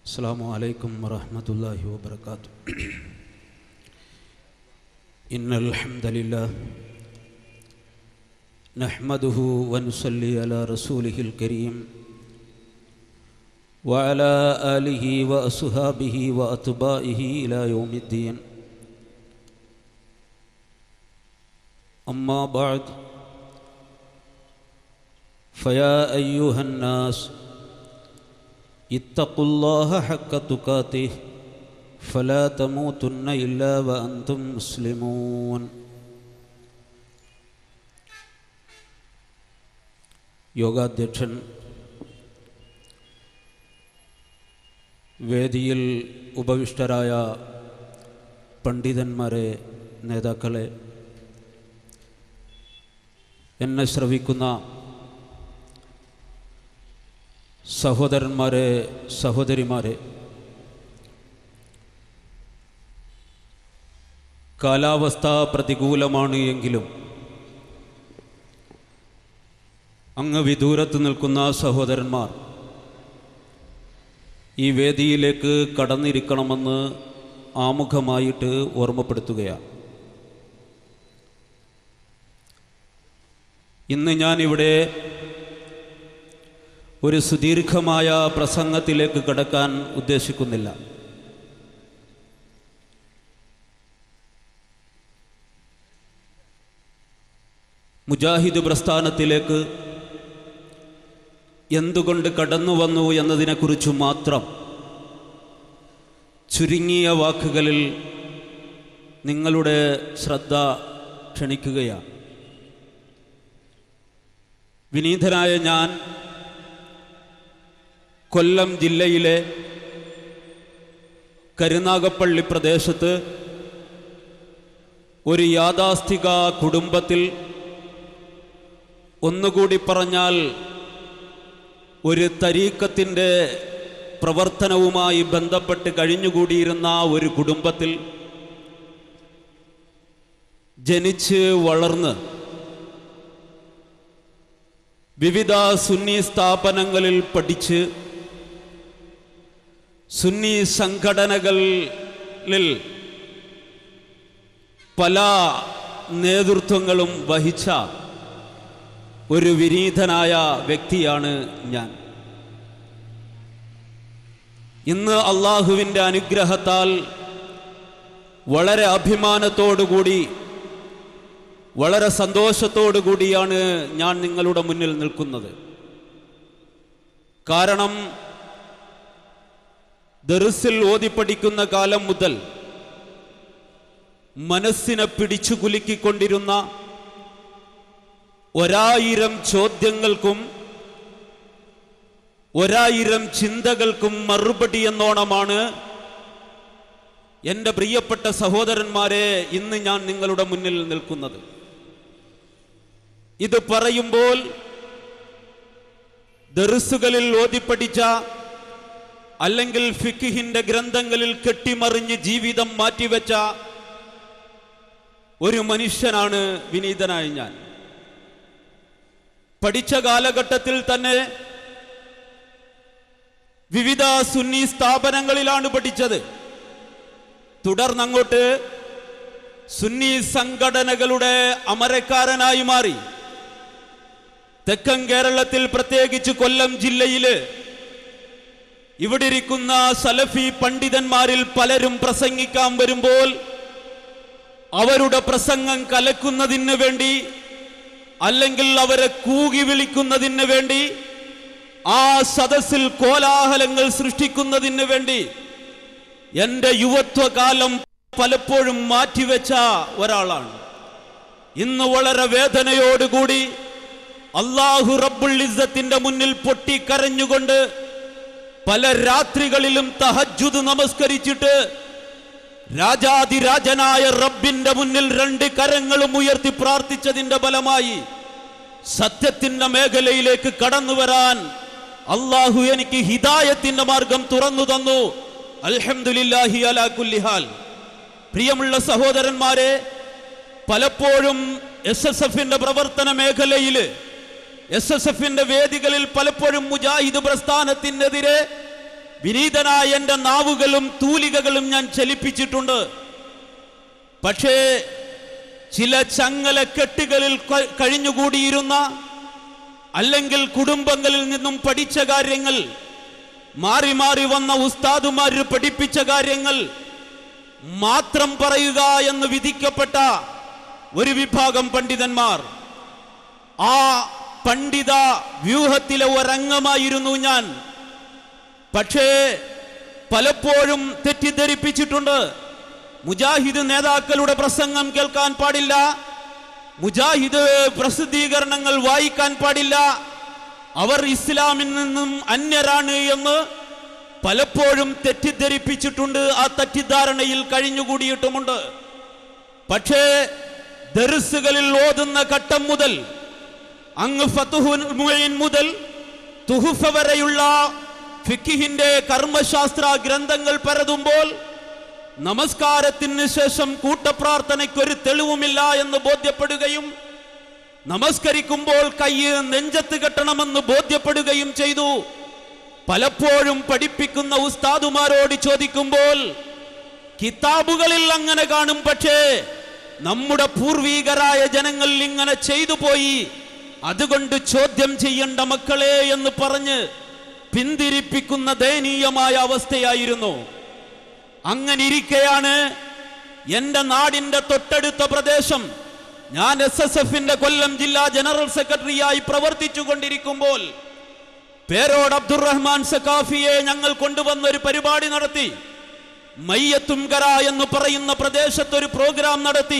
السلام عليكم ورحمة الله وبركاته إن الحمد لله نحمده ونصلي على رسوله الكريم وعلى آله وأصحابه وأتباعه إلى يوم الدين أما بعد فيا أيها الناس اتقوا الله حق تقاته فلا تموتن إلا وأنتم مسلمون യോഗാധ്യക്ഷൻ വേദിയിൽ ഉപവിഷ്ടരായ പണ്ഡിതന്മാരെ നേതാക്കളെ എന്നെ ശ്രവിക്കുന്ന സഹോദരന്മാരെ സഹോദരിമാരെ കാലാവസ്ഥ പ്രതികൂലമാണ് എങ്കിലും അങ്ങ് വിദൂരത്ത് നിൽക്കുന്ന സഹോദരന്മാർ ഈ വേദിയിലേക്ക് കടന്നിരിക്കണമെന്ന് ആമുഖമായിട്ട് ഓർമ്മപ്പെടുത്തുകയാണ് ഇന്ന് ഞാനിവിടെ ഒരു സുദീർഘമായ പ്രസംഗത്തിലേക്ക് കടക്കാൻ ഉദ്ദേശിക്കുന്നില്ല മുജാഹിദ് പ്രസ്ഥാനത്തിലേക്ക് എന്തുകൊണ്ട് കടന്നു വന്നു എന്നതിനെക്കുറിച്ച് മാത്രം ചുരുങ്ങിയ വാക്കുകളിൽ നിങ്ങളുടെ ശ്രദ്ധ ക്ഷണിക്കുകയാണ് വിനീതനായ ഞാൻ കൊല്ലം ജില്ലയിലെ കരുനാഗപ്പള്ളി പ്രദേശത്ത് ഒരു യാഥാസ്ഥിക കുടുംബത്തിൽ ഒന്നുകൂടി പറഞ്ഞാൽ ഒരു തരീക്കത്തിൻ്റെ പ്രവർത്തനവുമായി ബന്ധപ്പെട്ട് കഴിഞ്ഞുകൂടിയിരുന്ന ഒരു കുടുംബത്തിൽ ജനിച്ച് വളർന്ന് വിവിധ സുന്നി സ്ഥാപനങ്ങളിൽ പഠിച്ച് സുന്നി സംഘടനകളിൽ പല നേതൃത്വങ്ങളും വഹിച്ച ഒരു വിനീതനായ വ്യക്തിയാണ് ഞാൻ ഇന്ന് അള്ളാഹുവിൻ്റെ അനുഗ്രഹത്താൽ വളരെ അഭിമാനത്തോടുകൂടി വളരെ സന്തോഷത്തോടു കൂടിയാണ് ഞാൻ നിങ്ങളുടെ മുന്നിൽ നിൽക്കുന്നത് കാരണം ദർസിൽ ഓതിപ്പടിക്കുന്ന കാലം മുതൽ മനസ്സിനെ പിടിച്ചു കുലുക്കിക്കൊണ്ടിരുന്ന ഒരായിരം ചോദ്യങ്ങൾക്കും ഒരായിരം ചിന്തകൾക്കും മറുപടി എന്നോണമാണ് എൻ്റെ പ്രിയപ്പെട്ട സഹോദരന്മാരെ ഇന്ന് ഞാൻ നിങ്ങളുടെ മുന്നിൽ നിൽക്കുന്നത് ഇത് പറയുമ്പോൾ ദർസുകളിൽ ഓതിപ്പടിച്ച അല്ലെങ്കിൽ ഫിഖിഹിന്റെ ഗ്രന്ഥങ്ങളിൽ കെട്ടിമറിഞ്ഞ് ജീവിതം മാറ്റിവെച്ച ഒരു മനുഷ്യനാണ് വിനീതനായ ഞാൻ പഠിച്ച കാലഘട്ടത്തിൽ തന്നെ വിവിധ സുന്നി സ്ഥാപനങ്ങളിലാണ് പഠിച്ചത് തുടർന്നങ്ങോട്ട് സുന്നി സംഘടനകളുടെ അമരക്കാരനായി മാറി തെക്കൻ കേരളത്തിൽ പ്രത്യേകിച്ച് കൊല്ലം ജില്ലയില് ഇവിടെ ഇരിക്കുന്ന സലഫി പണ്ഡിതന്മാരിൽ പലരും പ്രസംഗിക്കാൻ വരുമ്പോൾ അവരുടെ പ്രസംഗം കലക്കുന്നതിന് വേണ്ടി അല്ലെങ്കിൽ അവരെ കൂകി വിളിക്കുന്നതിന് വേണ്ടി ആ സദസ്സിൽ കോലാഹലങ്ങൾ സൃഷ്ടിക്കുന്നതിന് വേണ്ടി എൻ്റെ യുവത്വകാലം പലപ്പോഴും മാറ്റിവെച്ച ഒരാളാണ് ഇന്ന് വളരെ വേദനയോടുകൂടി അള്ളാഹു റബ്ബുൽ ഇസ്സത്തിന്റെ മുന്നിൽ പൊട്ടിക്കരഞ്ഞുകൊണ്ട് പല രാത്രികളിലും തഹജുദ് നമസ്കരിച്ചിട്ട് രാജാതിരാജനായ റബ്ബിന്റെ മുന്നിൽ രണ്ട് കരങ്ങളും ഉയർത്തി പ്രാർത്ഥിച്ചതിന്റെ ഫലമായി സത്യത്തിന്റെ മേഖലയിലേക്ക് കടന്നു വരാൻ അള്ളാഹു എനിക്ക് ഹിദായത്തിന്റെ മാർഗം തുറന്നു തന്നു അൽഹംദുലില്ലാഹി അലാ കുല്ലിഹാൽ പ്രിയമുള്ള സഹോദരന്മാരെ പലപ്പോഴും എസ് എസ് എഫിന്റെ പ്രവർത്തന മേഖലയിൽ എസ് എസ് എഫിന്റെ വേദികളിൽ പലപ്പോഴും മുജാഹിദ് പ്രസ്ഥാനത്തിനെതിരെ വിനീതനായ എൻ്റെ നാവുകളും തൂലികകളും ഞാൻ ചലിപ്പിച്ചിട്ടുണ്ട് പക്ഷേ ചില ചങ്ങല കെട്ടുകളിൽ ക- കഴിഞ്ഞുകൂടിയിരുന്ന അല്ലെങ്കിൽ കുടുംബങ്ങളിൽ നിന്നും പഠിച്ച കാര്യങ്ങൾ മാറി മാറി വന്ന ഉസ്താദുമാർ പഠിപ്പിച്ച കാര്യങ്ങൾ മാത്രം പറയുക എന്ന് വിധിക്കപ്പെട്ട ഒരു വിഭാഗം പണ്ഡിതന്മാർ ആ പണ്ഡിത വ്യൂഹത്തിലെ ഒരംഗമായിരുന്നു ഞാൻ പക്ഷേ പലപ്പോഴും തെറ്റിദ്ധരിപ്പിച്ചിട്ടുണ്ട് മുജാഹിദ് നേതാക്കളുടെ പ്രസംഗം കേൾക്കാൻ പാടില്ല മുജാഹിദ് പ്രസിദ്ധീകരണങ്ങൾ വായിക്കാൻ പാടില്ല അവർ ഇസ്ലാമിൽ നിന്നും അന്യരാണ് എന്ന് പലപ്പോഴും തെറ്റിദ്ധരിപ്പിച്ചിട്ടുണ്ട് ആ തെറ്റിദ്ധാരണയിൽ കഴിഞ്ഞുകൂടിയിട്ടുമുണ്ട് പക്ഷേ ദർസുകളിൽ ഓതുന്ന ഘട്ടം മുതൽ അങ്ങ് ഫതുഹുൽ മുഈൻ മുതൽ തുഹുഫ വരെയുള്ള ഫിക്കിഹിന്റെ കർമ്മശാസ്ത്ര ഗ്രന്ഥങ്ങൾ പരതുമ്പോൾ നമസ്കാരത്തിന് ശേഷം കൂട്ടപ്രാർത്ഥനയ്ക്കൊരു തെളിവുമില്ല എന്ന് ബോധ്യപ്പെടുകയും നമസ്കരിക്കുമ്പോൾ കൈ നെഞ്ചത്ത് കെട്ടണമെന്ന് ബോധ്യപ്പെടുകയും ചെയ്തു പലപ്പോഴും പഠിപ്പിക്കുന്ന ഉസ്താദുമാരോട് ചോദിക്കുമ്പോൾ കിതാബുകളിൽ അങ്ങനെ കാണും പക്ഷേ നമ്മുടെ പൂർവീകരായ ജനങ്ങൾ ഇങ്ങനെ ചെയ്തു പോയി അതുകൊണ്ട് ചോദ്യം ചെയ്യേണ്ട മക്കളെ എന്ന് പറഞ്ഞ് പിന്തിരിപ്പിക്കുന്ന ദയനീയമായ അവസ്ഥയായിരുന്നു അങ്ങനെ ഇരിക്കെയാണ് എന്റെ നാടിന്റെ തൊട്ടടുത്ത പ്രദേശം ഞാൻ എസ് എസ് എഫിന്റെ കൊല്ലം ജില്ലാ ജനറൽ സെക്രട്ടറിയായി പ്രവർത്തിച്ചു കൊണ്ടിരിക്കുമ്പോൾ പേരോട് അബ്ദുറഹ്മാൻ സക്കാഫിയെ ഞങ്ങൾ കൊണ്ടുവന്ന ഒരു പരിപാടി നടത്തി മയ്യത്തുംകര എന്ന് പറയുന്ന പ്രദേശത്തൊരു പ്രോഗ്രാം നടത്തി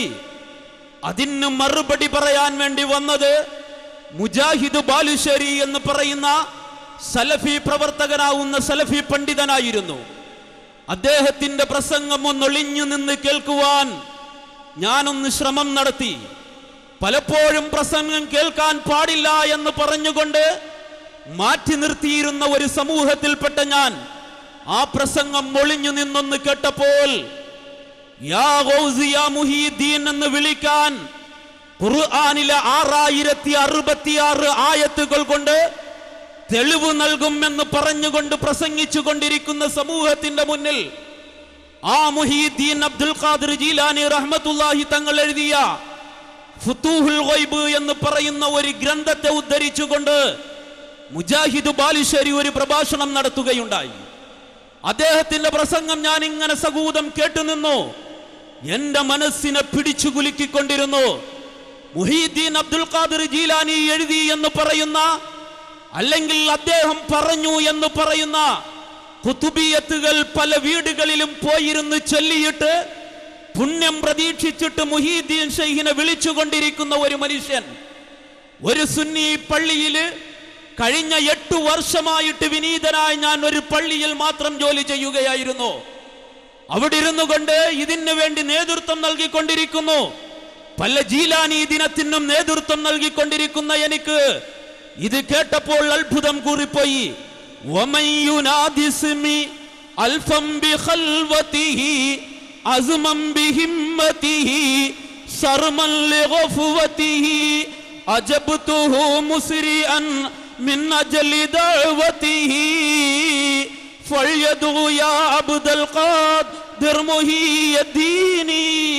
അതിന് മറുപടി പറയാൻ വേണ്ടി വന്നത് മുജാഹിദ് ബാലുശ്ശേരി എന്ന് പറയുന്ന സലഫി പ്രവർത്തകനാവുന്ന സലഫി പണ്ഡിതനായിരുന്നു അദ്ദേഹത്തിന്റെ പ്രസംഗം ഒന്നൊളിഞ്ഞു നിന്ന് കേൾക്കുവാൻ ഞാനൊന്ന് ശ്രമം നടത്തി പലപ്പോഴും പ്രസംഗം കേൾക്കാൻ പാടില്ല എന്ന് പറഞ്ഞുകൊണ്ട് മാറ്റി നിർത്തിയിരുന്ന ഒരു സമൂഹത്തിൽപ്പെട്ട ഞാൻ ആ പ്രസംഗം ഒളിഞ്ഞു നിന്നൊന്ന് കേട്ടപ്പോൾ യാ ഗൗസ് യാ മുഹീദ്ദീൻ എന്ന് വിളിക്കാൻ ഖുർആനിലെ ആറായിരത്തി അറുപത്തിയാറ് ആയത്തുകൾ കൊണ്ട് തെളിവ് നൽകുമെന്ന് പറഞ്ഞുകൊണ്ട് പ്രസംഗിച്ചു കൊണ്ടിരിക്കുന്ന സമൂഹത്തിന്റെ മുന്നിൽ ആ മുഹീദ്ദീൻ അബ്ദുൽ ഖാദിർ ജീലാനി റഹ്മത്തുല്ലാഹി തങ്ങൾ എഴുതിയ ഫുത്തൂഹുൽ ഗൈബ് എന്ന് പറയുന്ന ഒരു ഗ്രന്ഥത്തെ ഉദ്ധരിച്ചുകൊണ്ട് മുജാഹിദ് ബാലുശ്ശേരി ഒരു പ്രഭാഷണം നടത്തുകയുണ്ടായി അദ്ദേഹത്തിന്റെ പ്രസംഗം ഞാൻ ഇങ്ങനെ സകൂതം കേട്ടുനിന്നു എന്റെ മനസ്സിനെ പിടിച്ചു കുലുക്കിക്കൊണ്ടിരുന്നു മുഹീദ്ദീൻ അബ്ദുൽ ഖാദിർ ജീലാനി എഴുതി എന്ന് പറയുന്ന അല്ലെങ്കിൽ അദ്ദേഹം പറഞ്ഞു എന്ന് പറയുന്ന കുത്തുബിയത്തുകൾ പല വീടുകളിലും പോയിരുന്ന് ചൊല്ലിയിട്ട് പുണ്യം പ്രതീക്ഷിച്ചിട്ട് മുഹീദ്ദീൻ ഷെയ്ഖിനെ വിളിച്ചുകൊണ്ടിരിക്കുന്ന ഒരു മനുഷ്യൻ ഒരു സുന്നി പള്ളിയിൽ കഴിഞ്ഞ എട്ടു വർഷമായിട്ട് വിനീതനായി ഞാൻ ഒരു പള്ളിയിൽ മാത്രം ജോലി ചെയ്യുകയായിരുന്നു അവിടെ ഇരുന്നു കൊണ്ട് ഇതിനു വേണ്ടി നേതൃത്വം നൽകിക്കൊണ്ടിരിക്കുന്നു പല ജീലാനി ദിനത്തിനും നേതൃത്വം നൽകിക്കൊണ്ടിരിക്കുന്ന എനിക്ക് ഇത് കേട്ടപ്പോൾ അത്ഭുതം കൂറിപ്പോയി ومن ينادي اسمي ألفا بخلوته عزما بهمته صرما لغفوته أجبته مسرعا من أجل دعوته فليدعو يا عبد القادر محي الدين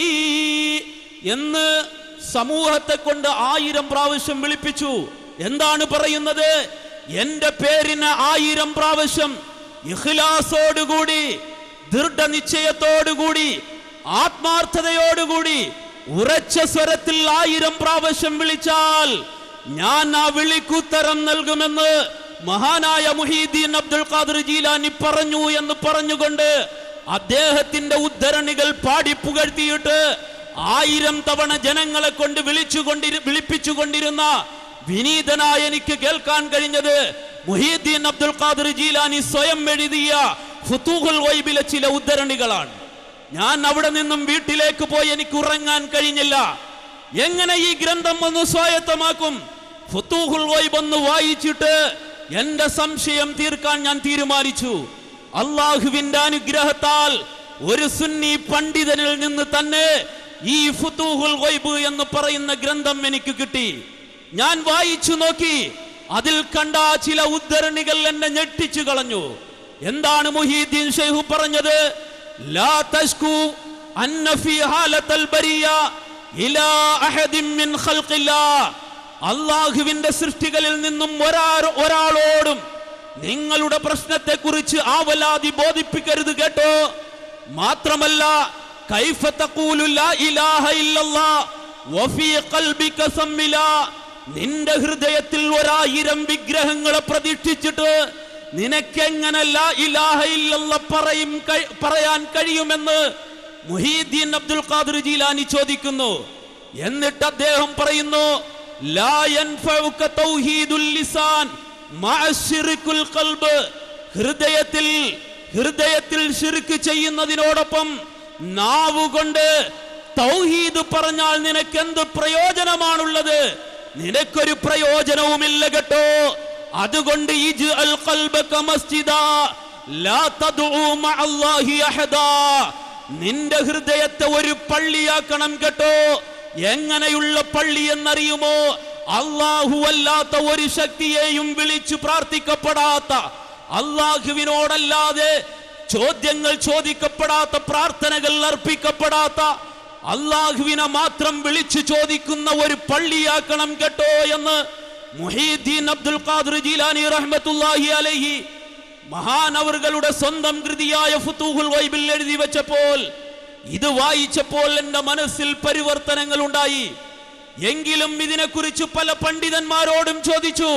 എന്ന് സമൂഹത്തെ കൊണ്ട് ആയിരം പ്രാവശ്യം വിളിപ്പിച്ചു എന്താണ് പറയുന്നത് എന്റെ പേരിന് ആയിരം പ്രാവശ്യം ഇഖ്ലാസോടുകൂടി ദൃഢനിശ്ചയത്തോടുകൂടി ആത്മാർത്ഥതയോടുകൂടി ഉറച്ച സ്വരത്തിൽ ആയിരം പ്രാവശ്യം വിളിച്ചാൽ ഞാൻ ആ വിളിക്കുത്തരം നൽകുമെന്ന് മഹാനായ മുഹീദ്ദീൻ അബ്ദുൽ ഖാദർ ജീലാനി പറഞ്ഞു എന്ന് പറഞ്ഞുകൊണ്ട് അദ്ദേഹത്തിന്റെ ഉദ്ധരണികൾ പാടി പുകഴ്ത്തിയിട്ട് ആയിരം തവണ ജനങ്ങളെ കൊണ്ട് വിളിച്ചുകൊണ്ടിരു വിളിപ്പിച്ചുകൊണ്ടിരുന്ന വിനീതനായ എനിക്ക് കേൾക്കാൻ കഴിഞ്ഞത് മുഹീദ്ദീൻ അബ്ദുൽ ഖാദർ ജീലാനി സ്വയം എഴുതിയ ഫുത്തൂഹുൽ വൈബിലെ ചില ഉദ്ധരണികളാണ് ഞാൻ അവിടെ നിന്നും വീട്ടിലേക്ക് പോയി എനിക്ക് ഉറങ്ങാൻ കഴിഞ്ഞില്ല എങ്ങനെ ഈ ഗ്രന്ഥം ഒന്ന് സ്വായത്തമാക്കും ഫുത്തൂഹുൽ വൈബ് ഒന്ന് വായിച്ചിട്ട് എന്റെ സംശയം തീർക്കാൻ ഞാൻ തീരുമാനിച്ചു അള്ളാഹുവിന്റെ അനുഗ്രഹത്താൽ ഒരു സുന്നി പണ്ഡിതനിൽ നിന്ന് തന്നെ ഈ ഫുത്തൂഹുൽ ഗൈബ് എന്ന് പറയുന്ന ഗ്രന്ഥം എനിക്ക് കിട്ടി ഞാൻ വായിച്ചു നോക്കി അതിൽ കണ്ട ചില ഉദ്ധരണികൾ എന്നെ ഞെട്ടിച്ചു കളഞ്ഞു എന്താണ് മുഹീദ്ദീൻ ഷെയ്ഖു പറഞ്ഞത് ലാ തഷ്കു അന്ന ഫീ ഹാലത്തൽ ബരിയ ഇലാ അഹദിൻ മിൻ ഖൽഖില്ലാ അള്ളാഹുവിന്റെ സൃഷ്ടികളിൽ നിന്നും ഒരാ ഒരാളോടും നിങ്ങളുടെ പ്രശ്നത്തെക്കുറിച്ച് ആവലാതി ബോധിപ്പിക്കരുത് കേട്ടോ മാത്രമല്ല കൈഫ തഖൂലു ലാ ഇലാഹ ഇല്ലല്ലാ വഫീ ഖൽബിക സമ്മില നിന്റെ ഹൃദയത്തിൽ ഒരായിരം വിഗ്രഹങ്ങളെ പ്രതീക്ഷിച്ചിട്ട് നിനക്കെങ്ങനെ ലാ ഇലാഹ ഇല്ലല്ല പറയും കഴി- പറയാൻ കഴിയുമെന്ന് മുഹീദ്ദീൻ അബ്ദുൽ ഖാദിർ ജീലാനി ചോദിക്കുന്നു എന്നിട്ട് അദ്ദേഹം പറയുന്നു ലാ യൻഫഉക തൗഹീദുൽ ലിസാൻ മഅ ശിർക്കുൽ ഖൽബ് ഹൃദയത്തിൽ ഹൃദയത്തിൽ ശിർക്ക് ചെയ്യുന്നതിനോടൊപ്പം നാവ് കൊണ്ട് തൗഹീദ് പറഞ്ഞാൽ നിനക്ക് എന്ത് പ്രയോജനമാണുള്ളത് നിനക്കൊരു പ്രയോജനവുമില്ല കേട്ടോ അതുകൊണ്ട് ഇജ് അൽ ഖൽബക മസ്ജിദാ ലാ തദ്ഉ മഅല്ലാഹി അഹദാ നിന്റെ ഹൃദയത്തെ ഒരു പള്ളിയാക്കണം കേട്ടോ എങ്ങനെയുള്ള പള്ളി എന്നറിയുമോ അള്ളാഹു അല്ലാത്ത ഒരു ശക്തിയെയും വിളിച്ചു പ്രാർത്ഥിക്കപ്പെടാത്ത അള്ളാഹുവിനോടല്ലാതെ ചോദ്യങ്ങൾ ചോദിക്കപ്പെടാത്ത പ്രാർത്ഥനകൾ അർപ്പിക്കപ്പെടാത്ത അള്ളാഹുവിനെ മാത്രം വിളിച്ചു ചോദിക്കുന്ന ഒരു പള്ളിയാക്കണം കേട്ടോ എന്ന് മുഹീദ്ദീൻ അബ്ദുൽ ഖാദിർ ജീലാനി റഹ്മത്തുള്ളാഹി അലൈഹി മഹാനവറുകളുടെ സ്വന്തം കൃതിയായ ഫുത്തൂഹുൽ വൈബിൽ എഴുതി വെച്ചപ്പോൾ ഇത് വായിച്ചപ്പോൾ എന്റെ മനസ്സിൽ പരിവർത്തനങ്ങൾ ഉണ്ടായി എങ്കിലും ഇതിനെക്കുറിച്ച് പല പണ്ഡിതന്മാരോടും ചോദിച്ചു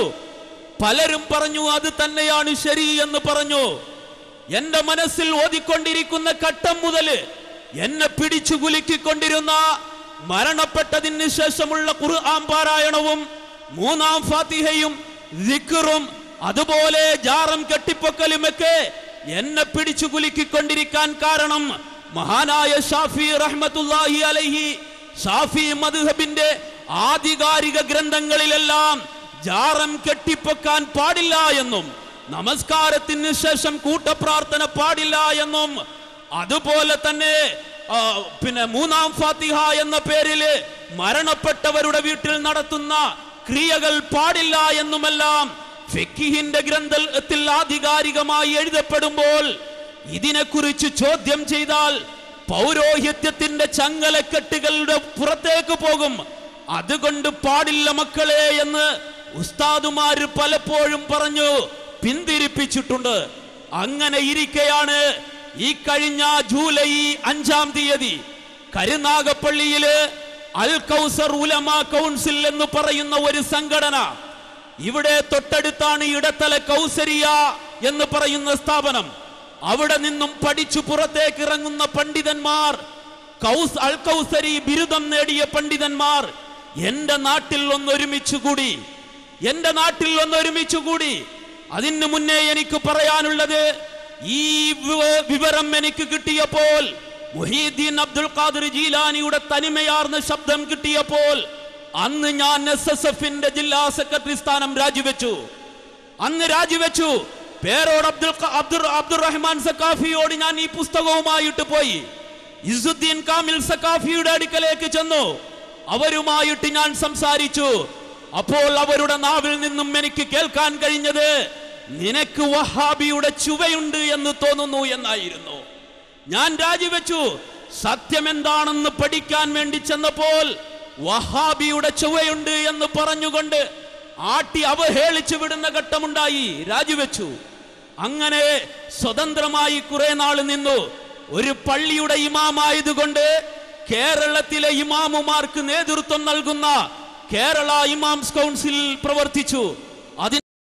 പലരും പറഞ്ഞു അത് തന്നെയാണ് ശരി എന്ന് പറഞ്ഞു എന്റെ മനസ്സിൽ ഓതിക്കൊണ്ടിരിക്കുന്ന ഘട്ടം മുതൽ എന്നെ പിടിച്ചു കുലുക്കിക്കൊണ്ടിരുന്ന മരണപ്പെട്ടതിന് ശേഷമുള്ള ഖുർആൻ പാരായണവും മൂന്നാം ഫാത്തിഹയും ദിക്റും അതുപോലെ ജാറം കെട്ടിപ്പൊക്കലുമൊക്കെ എന്നെ പിടിച്ചു കുലുക്കിക്കൊണ്ടിരിക്കാൻ കാരണം മഹാനായ ഷാഫി റഹ്മത്തുല്ലാഹി അലൈഹി ഷാഫി മദ്ഹബിന്റെ ആധികാരിക ഗ്രന്ഥങ്ങളിലെല്ലാം ജാറം കെട്ടിപ്പൊക്കാൻ പാടില്ല എന്നും നമസ്കാരത്തിന് ശേഷം കൂട്ടപ്രാർത്ഥന പാടില്ല എന്നും അതുപോലെ തന്നെ ആ, പിന്നെ മൂന്നാം ഫാത്തിഹ എന്ന പേരില് മരണപ്പെട്ടവരുടെ വീട്ടിൽ നടത്തുന്ന ക്രിയകൾ പാടില്ല എന്നുമെല്ലാം ഫിക്കിഹിന്റെ ഗ്രന്ഥത്തിൽ ആധികാരികമായി എഴുതപ്പെടുമ്പോൾ ഇതിനെക്കുറിച്ച് ചോദ്യം ചെയ്താൽ പൗരോഹിത്യത്തിന്റെ ചങ്ങലക്കെട്ടുകളുടെ പുറത്തേക്ക് പോകും അതുകൊണ്ട് പാടില്ല മക്കളെ എന്ന് ഉസ്താദുമാര് പലപ്പോഴും പറഞ്ഞു പിന്തിരിപ്പിച്ചിട്ടുണ്ട് അങ്ങനെ ഇരിക്കെയാണ് ഈ കഴിഞ്ഞ ജൂലൈ അഞ്ചാം തീയതി കരുനാഗപ്പള്ളിയില് അൽ കൗസർ ഉലമ കൗൺസിൽ എന്ന് പറയുന്ന ഒരു സംഘടന ഇവിടെ തൊട്ടടുത്താണ് ഇടത്തല കൗസരിയ എന്ന് പറയുന്ന സ്ഥാപനം അവിടെ നിന്നും പഠിച്ചു പുറത്തേക്ക് ഇറങ്ങുന്ന പണ്ഡിതന്മാർ കൗസ് അൽ കൗസരി ബിരുദം നേടിയ പണ്ഡിതന്മാർ എന്റെ നാട്ടിൽ ഒന്നൊരുമിച്ചു കൂടി എന്റെ നാട്ടിൽ ഒന്നൊരുമിച്ചു കൂടി അതിന് മുന്നേ എനിക്ക് പറയാനുള്ളത് ഈ വിവ- വിവരം എനിക്ക് കിട്ടിയപ്പോൾ മുഹീദ്ദീൻ അബ്ദുൽ ഖാദിർ ജീലാനിയുടെ തനിമയാർന്ന ശബ്ദം കിട്ടിയപ്പോൾ അന്ന് ഞാൻ എസ് എസ് എഫിന്റെ ജില്ലാ സെക്രട്ടറി സ്ഥാനം രാജിവെച്ചു അന്ന് രാജിവെച്ചു പേരോട് അബ്ദുൽ ഖ- അബ്ദുർ അബ്ദുറഹ്മാൻ സക്കാഫിയോട് ഞാൻ ഈ പുസ്തകവുമായിട്ട് പോയി ഇസുദ്ദീൻ കാമിൽ സക്കാഫിയുടെ അടുക്കലേക്ക് ചെന്നു അവരുമായിട്ട് ഞാൻ സംസാരിച്ചു അപ്പോൾ അവരുടെ നാവിൽ നിന്നും എനിക്ക് കേൾക്കാൻ കഴിഞ്ഞത് നിനക്ക് വഹാബിയുടെ ചുവയുണ്ട് എന്ന് തോന്നുന്നു എന്നായിരുന്നു ഞാൻ രാജിവെച്ചു സത്യം എന്താണെന്ന് പഠിക്കാൻ വേണ്ടി ചെന്നപ്പോൾ വഹാബിയുടെ ചുവയുണ്ട് എന്ന് പറഞ്ഞുകൊണ്ട് ആട്ടി അവഹേളിച്ചു വിടുന്ന ഘട്ടമുണ്ടായി രാജിവെച്ചു അങ്ങനെ സ്വതന്ത്രമായി കുറെ നാൾ നിന്നു ഒരു പള്ളിയുടെ ഇമാമായതുകൊണ്ട് കേരളത്തിലെ ഇമാമുമാർക്ക് നേതൃത്വം നൽകുന്ന കേരള ഇമാംസ് കൗൺസിൽ പ്രവർത്തിച്ചു അതിന്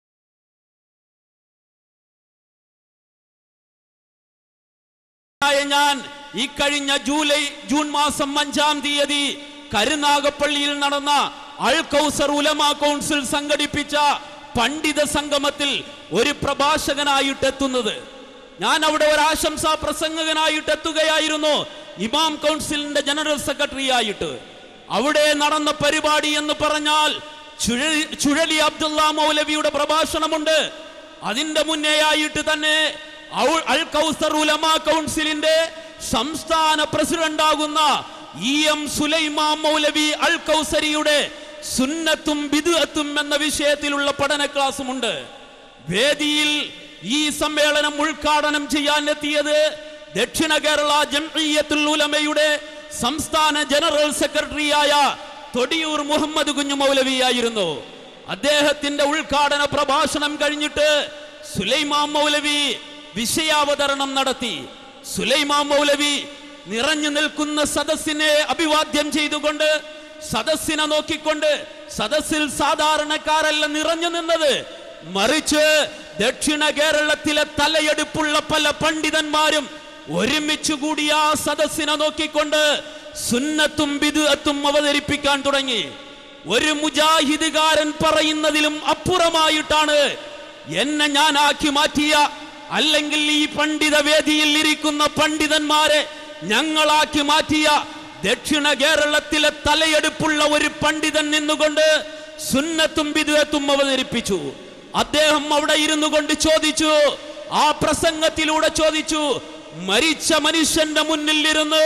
ആയ ഞാൻ ഈ കഴിഞ്ഞ ജൂലൈ ജൂൺ മാസം അഞ്ചാം തീയതി കരുനാഗപ്പള്ളിയിൽ നടന്ന അൽ കൗസർ ഉലമ കൗൺസിൽ സംഘടിപ്പിച്ച പണ്ഡിത സംഗമത്തിൽ ഒരു പ്രഭാഷകനായിട്ട് എത്തുന്നത് ഞാൻ അവിടെ ഒരു ആശംസാ പ്രസംഗകനായിട്ട് എത്തുകയായിരുന്നു ഇമാം കൗൺസിലിന്റെ ജനറൽ സെക്രട്ടറി ആയിട്ട് അവിടെ നടന്ന പരിപാടി എന്ന് പറഞ്ഞാൽ ചുഴലി ചുഴലി അബ്ദുള്ള മൗലവിയുടെ പ്രഭാഷണമുണ്ട് അതിന്റെ മുന്നേ ആയിട്ട് തന്നെ ഔ- അൽ കൗസർ ഉലമ കൗൺസിലിന്റെ സംസ്ഥാന പ്രസിഡന്റ് ആകുന്ന ഇ എം സുലൈമാൻ മൗലവി അൽ കൗസരിയുടെ സുന്നത്തും ബിദുഅത്തും എന്ന വിഷയത്തിലുള്ള പഠന ക്ലാസ്സുമുണ്ട് വേദിയിൽ ഈ സമ്മേളനം ഉദ്ഘാടനം ചെയ്യാൻ എത്തിയത് ദക്ഷിണ കേരള ജംഇയ്യത്തുൽ ഉലമയുടെ സംസ്ഥാന ജനറൽ സെക്രട്ടറിയായ തൊടിയൂർ മുഹമ്മദ് കുഞ്ഞു മൗലവിയായിരുന്നു അദ്ദേഹത്തിന്റെ ഉദ്ഘാടന പ്രഭാഷണം കഴിഞ്ഞിട്ട് സുലൈമാൻ മൗലവി വിഷയാവതരണം നടത്തി സുലൈമാൻ മൗലവി നിറഞ്ഞു നിൽക്കുന്ന സദസ്സിനെ അഭിവാദ്യം ചെയ്തുകൊണ്ട് സദസ്സിനെ നോക്കിക്കൊണ്ട് സദസ്സിൽ സാധാരണക്കാരല്ല നിറഞ്ഞു നിന്നത് മറിച്ച് ദക്ഷിണ കേരളത്തിലെ തലയെടുപ്പുള്ള പല പണ്ഡിതന്മാരും ഒരുമിച്ച് കൂടി ആ സദസ്സിനെ നോക്കിക്കൊണ്ട് സുന്നത്തും ബിദുഅത്തും അവതരിപ്പിക്കാൻ തുടങ്ങി ഒരു മുജാഹിദുകാരൻ പറയുന്നതിലും അപ്പുറമായിട്ടാണ് എന്നെ ഞാനാക്കി മാറ്റിയ അല്ലെങ്കിൽ ഈ പണ്ഡിത വേദിയിൽ ഇരിക്കുന്ന പണ്ഡിതന്മാരെ ഞങ്ങളാക്കി മാറ്റിയ ദക്ഷിണ കേരളത്തിലെ തലയെടുപ്പുള്ള ഒരു പണ്ഡിതൻ നിന്നുകൊണ്ട് സുന്നത്തും ബിദുഅത്തും അവതരിപ്പിച്ചു അദ്ദേഹം അവിടെ ഇരുന്നു കൊണ്ട് ചോദിച്ചു ആ പ്രസംഗത്തിലൂടെ ചോദിച്ചു മരിച്ച മനുഷ്യന്റെ മുന്നിൽ ഇരുന്ന്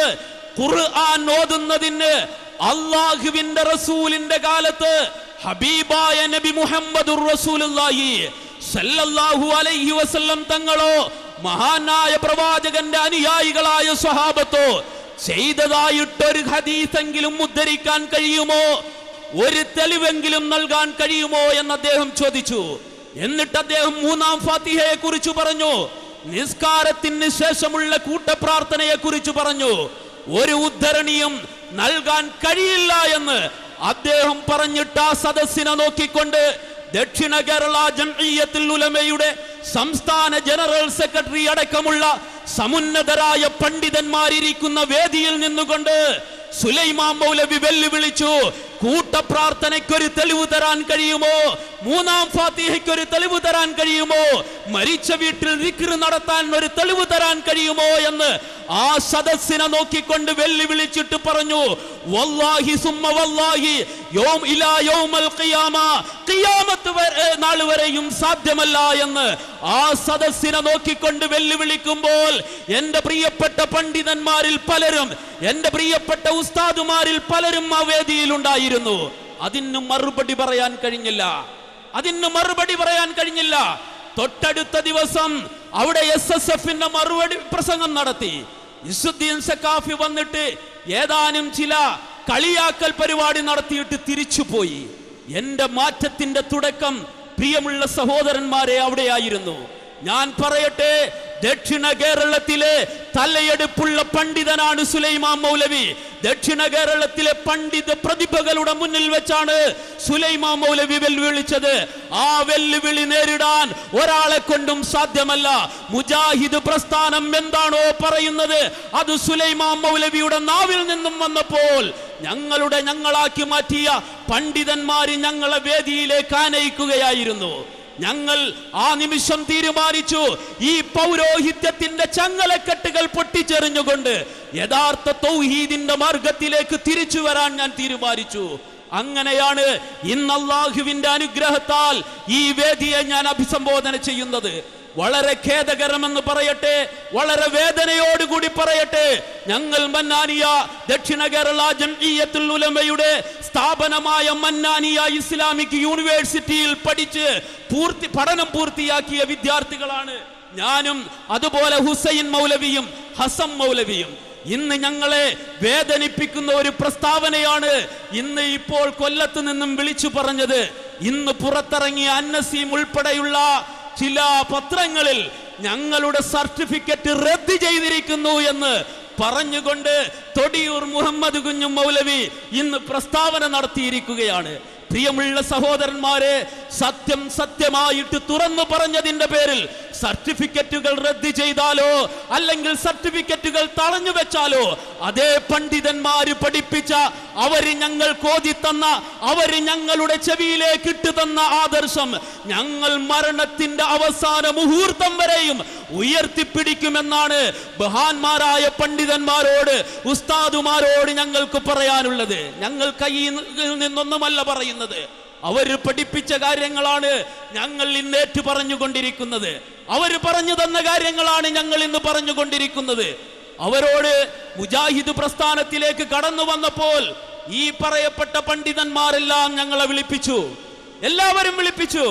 ഖുർആൻ ഓതുന്നതിന് അള്ളാഹുവിന്റെ റസൂലിന്റെ കാലത്ത് ഹബീബായ നബി മുഹമ്മദുർ റസൂലുള്ളാഹി സല്ലല്ലാഹു അലൈഹി വസല്ലം തങ്ങളോ മഹാനായ പ്രവാചകന്റെ അനുയായികളായ സ്വഹാബത്തോ ചെയ്തതായിട്ടൊരു ഹദീസെങ്കിലും ഉദ്ധരിക്കാൻ കഴിയുമോ ഒരു തെളിവെങ്കിലും നൽകാൻ കഴിയുമോ എന്ന് അദ്ദേഹം ചോദിച്ചു എന്നിട്ട് അദ്ദേഹം മൂന്നാം ഫാത്തിഹയെ കുറിച്ച് പറഞ്ഞു നിസ്കാരത്തിന് ശേഷമുള്ള കൂട്ടപ്രാർത്ഥനയെ കുറിച്ച് പറഞ്ഞു ഒരു ഉദ്ധരണിയും നൽകാൻ കഴിയില്ല എന്ന് അദ്ദേഹം പറഞ്ഞിട്ട് ആ സദസ്സിനെ നോക്കിക്കൊണ്ട് ദക്ഷിണ കേരള ജംഇയ്യത്തുൽ ഉലമയുടെ സംസ്ഥാന ജനറൽ സെക്രട്ടറി അടക്കമുള്ള സമുന്നതരായ പണ്ഡിതന്മാരിരിക്കുന്ന വേദിയിൽ നിന്നുകൊണ്ട് സുലൈമാൻ മൗലവി വെല്ലുവിളിച്ചു കൂട്ടപ്രാർത്ഥനയ്ക്കൊരു തെളിവ് തരാൻ കഴിയുമോ മൂന്നാം ഫാത്തിഹയ്ക്കൊരു തെളിവ് തരാൻ കഴിയുമോ മരിച്ച വീട്ടിൽ ദിക്ർ നടത്താൻ ഒരു തെളിവ് തരാൻ കഴിയുമോ എന്ന് ആ സദസ്സിനെ നോക്കിക്കൊണ്ട് വെല്ലുവിളിച്ചിട്ട് പറഞ്ഞു വല്ലാഹി സുമ്മ വല്ലാഹി യോം ഇലാ യൗമൽ ഖിയാമ ഖിയാമത്ത് വരെ നാൾ വരെയും സാധ്യമല്ല എന്ന് ആ സദസ്സിനെ നോക്കിക്കൊണ്ട് വെല്ലുവിളിക്കുമ്പോൾ എന്റെ പ്രിയപ്പെട്ട പണ്ഡിതന്മാരിൽ പലരും എന്റെ പ്രിയപ്പെട്ട ഉസ്താദുമാരിൽ പലരും ആ വേദിയിൽ ഉണ്ടായിരുന്നു അതിന് മറുപടി പറയാൻ കഴിഞ്ഞില്ല അതിന് മറുപടി പറയാൻ കഴിഞ്ഞില്ല തൊട്ടടുത്ത ദിവസം അവിടെ എസ് എസ് എഫിന്റെ മറുപടി പ്രസംഗം നടത്തി ഇസുദ്ദീൻ സക്കാഫി വന്നിട്ട് ഏതാനും ചില കളിയാക്കൽ പരിപാടി നടത്തിയിട്ട് തിരിച്ചുപോയി എന്റെ മാറ്റത്തിന്റെ തുടക്കം പ്രിയമുള്ള സഹോദരന്മാരെ അവിടെയായിരുന്നു ഞാൻ പറയട്ടെ ദക്ഷിണ കേരളത്തിലെ തലയെടുപ്പുള്ള പണ്ഡിതനാണ് സുലൈമാൻ മൗലവി ദക്ഷിണ കേരളത്തിലെ പണ്ഡിത പ്രതിഭകളുടെ മുന്നിൽ വെച്ചാണ് സുലൈമാൻ മൗലവി വെല്ലുവിളിച്ചത് ആ വെല്ലുവിളി നേരിടാൻ ഒരാളെ കൊണ്ടും സാധ്യമല്ല മുജാഹിദ് പ്രസ്ഥാനം എന്താണോ പറയുന്നത് അത് സുലൈമാൻ മൗലവിയുടെ നാവിൽ നിന്നും വന്നപ്പോൾ ഞങ്ങളുടെ ഞങ്ങളാക്കി മാറ്റിയ പണ്ഡിതന്മാര് ഞങ്ങളെ വേദിയിലേക്ക് ആനയിക്കുകയായിരുന്നു ഞങ്ങൾ ആ നിമിഷം തീരുമാനിച്ചു ഈ പൗരോഹിത്യത്തിന്റെ ചങ്ങലക്കെട്ടുകൾ പൊട്ടിച്ചെറിഞ്ഞുകൊണ്ട് യഥാർത്ഥ തൗഹീദിന്റെ മാർഗത്തിലേക്ക് തിരിച്ചു വരാൻ ഞാൻ തീരുമാനിച്ചു അങ്ങനെയാണ് ഇന്ന് അള്ളാഹുവിന്റെ അനുഗ്രഹത്താൽ ഈ വേദിയെ ഞാൻ അഭിസംബോധന ചെയ്യുന്നത് വളരെ ഖേദകരമെന്ന് പറയട്ടെ വളരെ വേദനയോടുകൂടി പറയട്ടെ ഞങ്ങൾ മന്നാനിയ ദക്ഷിണ കേരള ജംഇയ്യത്തുൽ ഉലമയുടെ സ്ഥാപനമായ മന്നാനിയ ഇസ്ലാമിക് യൂണിവേഴ്സിറ്റിയിൽ പഠിച്ച് പൂർത്തി പഠനം പൂർത്തിയാക്കിയ വിദ്യാർത്ഥികളാണ് ഞാനും അതുപോലെ ഹുസൈൻ മൗലവിയും ഹസം മൗലവിയും ഇന്ന് ഞങ്ങളെ വേദനിപ്പിക്കുന്ന ഒരു പ്രസ്താവനയാണ് ഇന്ന് ഇപ്പോൾ കൊല്ലത്ത് നിന്നും വിളിച്ചു പറഞ്ഞത് ഇന്ന് പുറത്തിറങ്ങിയ അന്നസീം ഉൾപ്പെടെയുള്ള ചില പത്രങ്ങളിൽ ഞങ്ങളുടെ സർട്ടിഫിക്കറ്റ് റദ്ദ് ചെയ്തിരിക്കുന്നു എന്ന് പറഞ്ഞുകൊണ്ട് തൊടിയൂർ മുഹമ്മദ് കുഞ്ഞു മൗലവി ഇന്ന് പ്രസ്താവന നടത്തിയിരിക്കുകയാണ് പ്രിയമുള്ള സഹോദരന്മാരെ സത്യം സത്യമായിട്ട് തുറന്നു പറഞ്ഞതിന്റെ പേരിൽ സർട്ടിഫിക്കറ്റുകൾ റദ്ദ് ചെയ്താലോ അല്ലെങ്കിൽ സർട്ടിഫിക്കറ്റുകൾ തളഞ്ഞു വെച്ചാലോ അതേ പണ്ഡിതന്മാര് പഠിപ്പിച്ച അവര് ഞങ്ങൾ കോതി തന്ന അവര് ഞങ്ങളുടെ ചെവിയിലേക്ക് ഇട്ടു തന്ന ആദർശം ഞങ്ങൾ മരണത്തിന്റെ അവസാന മുഹൂർത്തം വരെയും ഉയർത്തിപ്പിടിക്കുമെന്നാണ് ബഹാന്മാരായ പണ്ഡിതന്മാരോട് ഉസ്താദുമാരോട് ഞങ്ങൾക്ക് പറയാനുള്ളത് ഞങ്ങൾ കയ്യിൽ നിന്നൊന്നുമല്ല പറയുന്നത് അവര് പഠിപ്പിച്ച കാര്യങ്ങളാണ് ഞങ്ങൾ ഇന്നേറ്റു പറഞ്ഞുകൊണ്ടിരിക്കുന്നത് അവര് പറഞ്ഞു തന്ന കാര്യങ്ങളാണ് ഞങ്ങൾ ഇന്ന് പറഞ്ഞുകൊണ്ടിരിക്കുന്നത് അവരോട് മുജാഹിദ് പ്രസ്ഥാനത്തിലേക്ക് കടന്നു വന്നപ്പോൾ ഈ പറയപ്പെട്ട പണ്ഡിതന്മാരെല്ലാം ഞങ്ങളെ വിളിപ്പിച്ചു എല്ലാവരും വിളിപ്പിച്ചു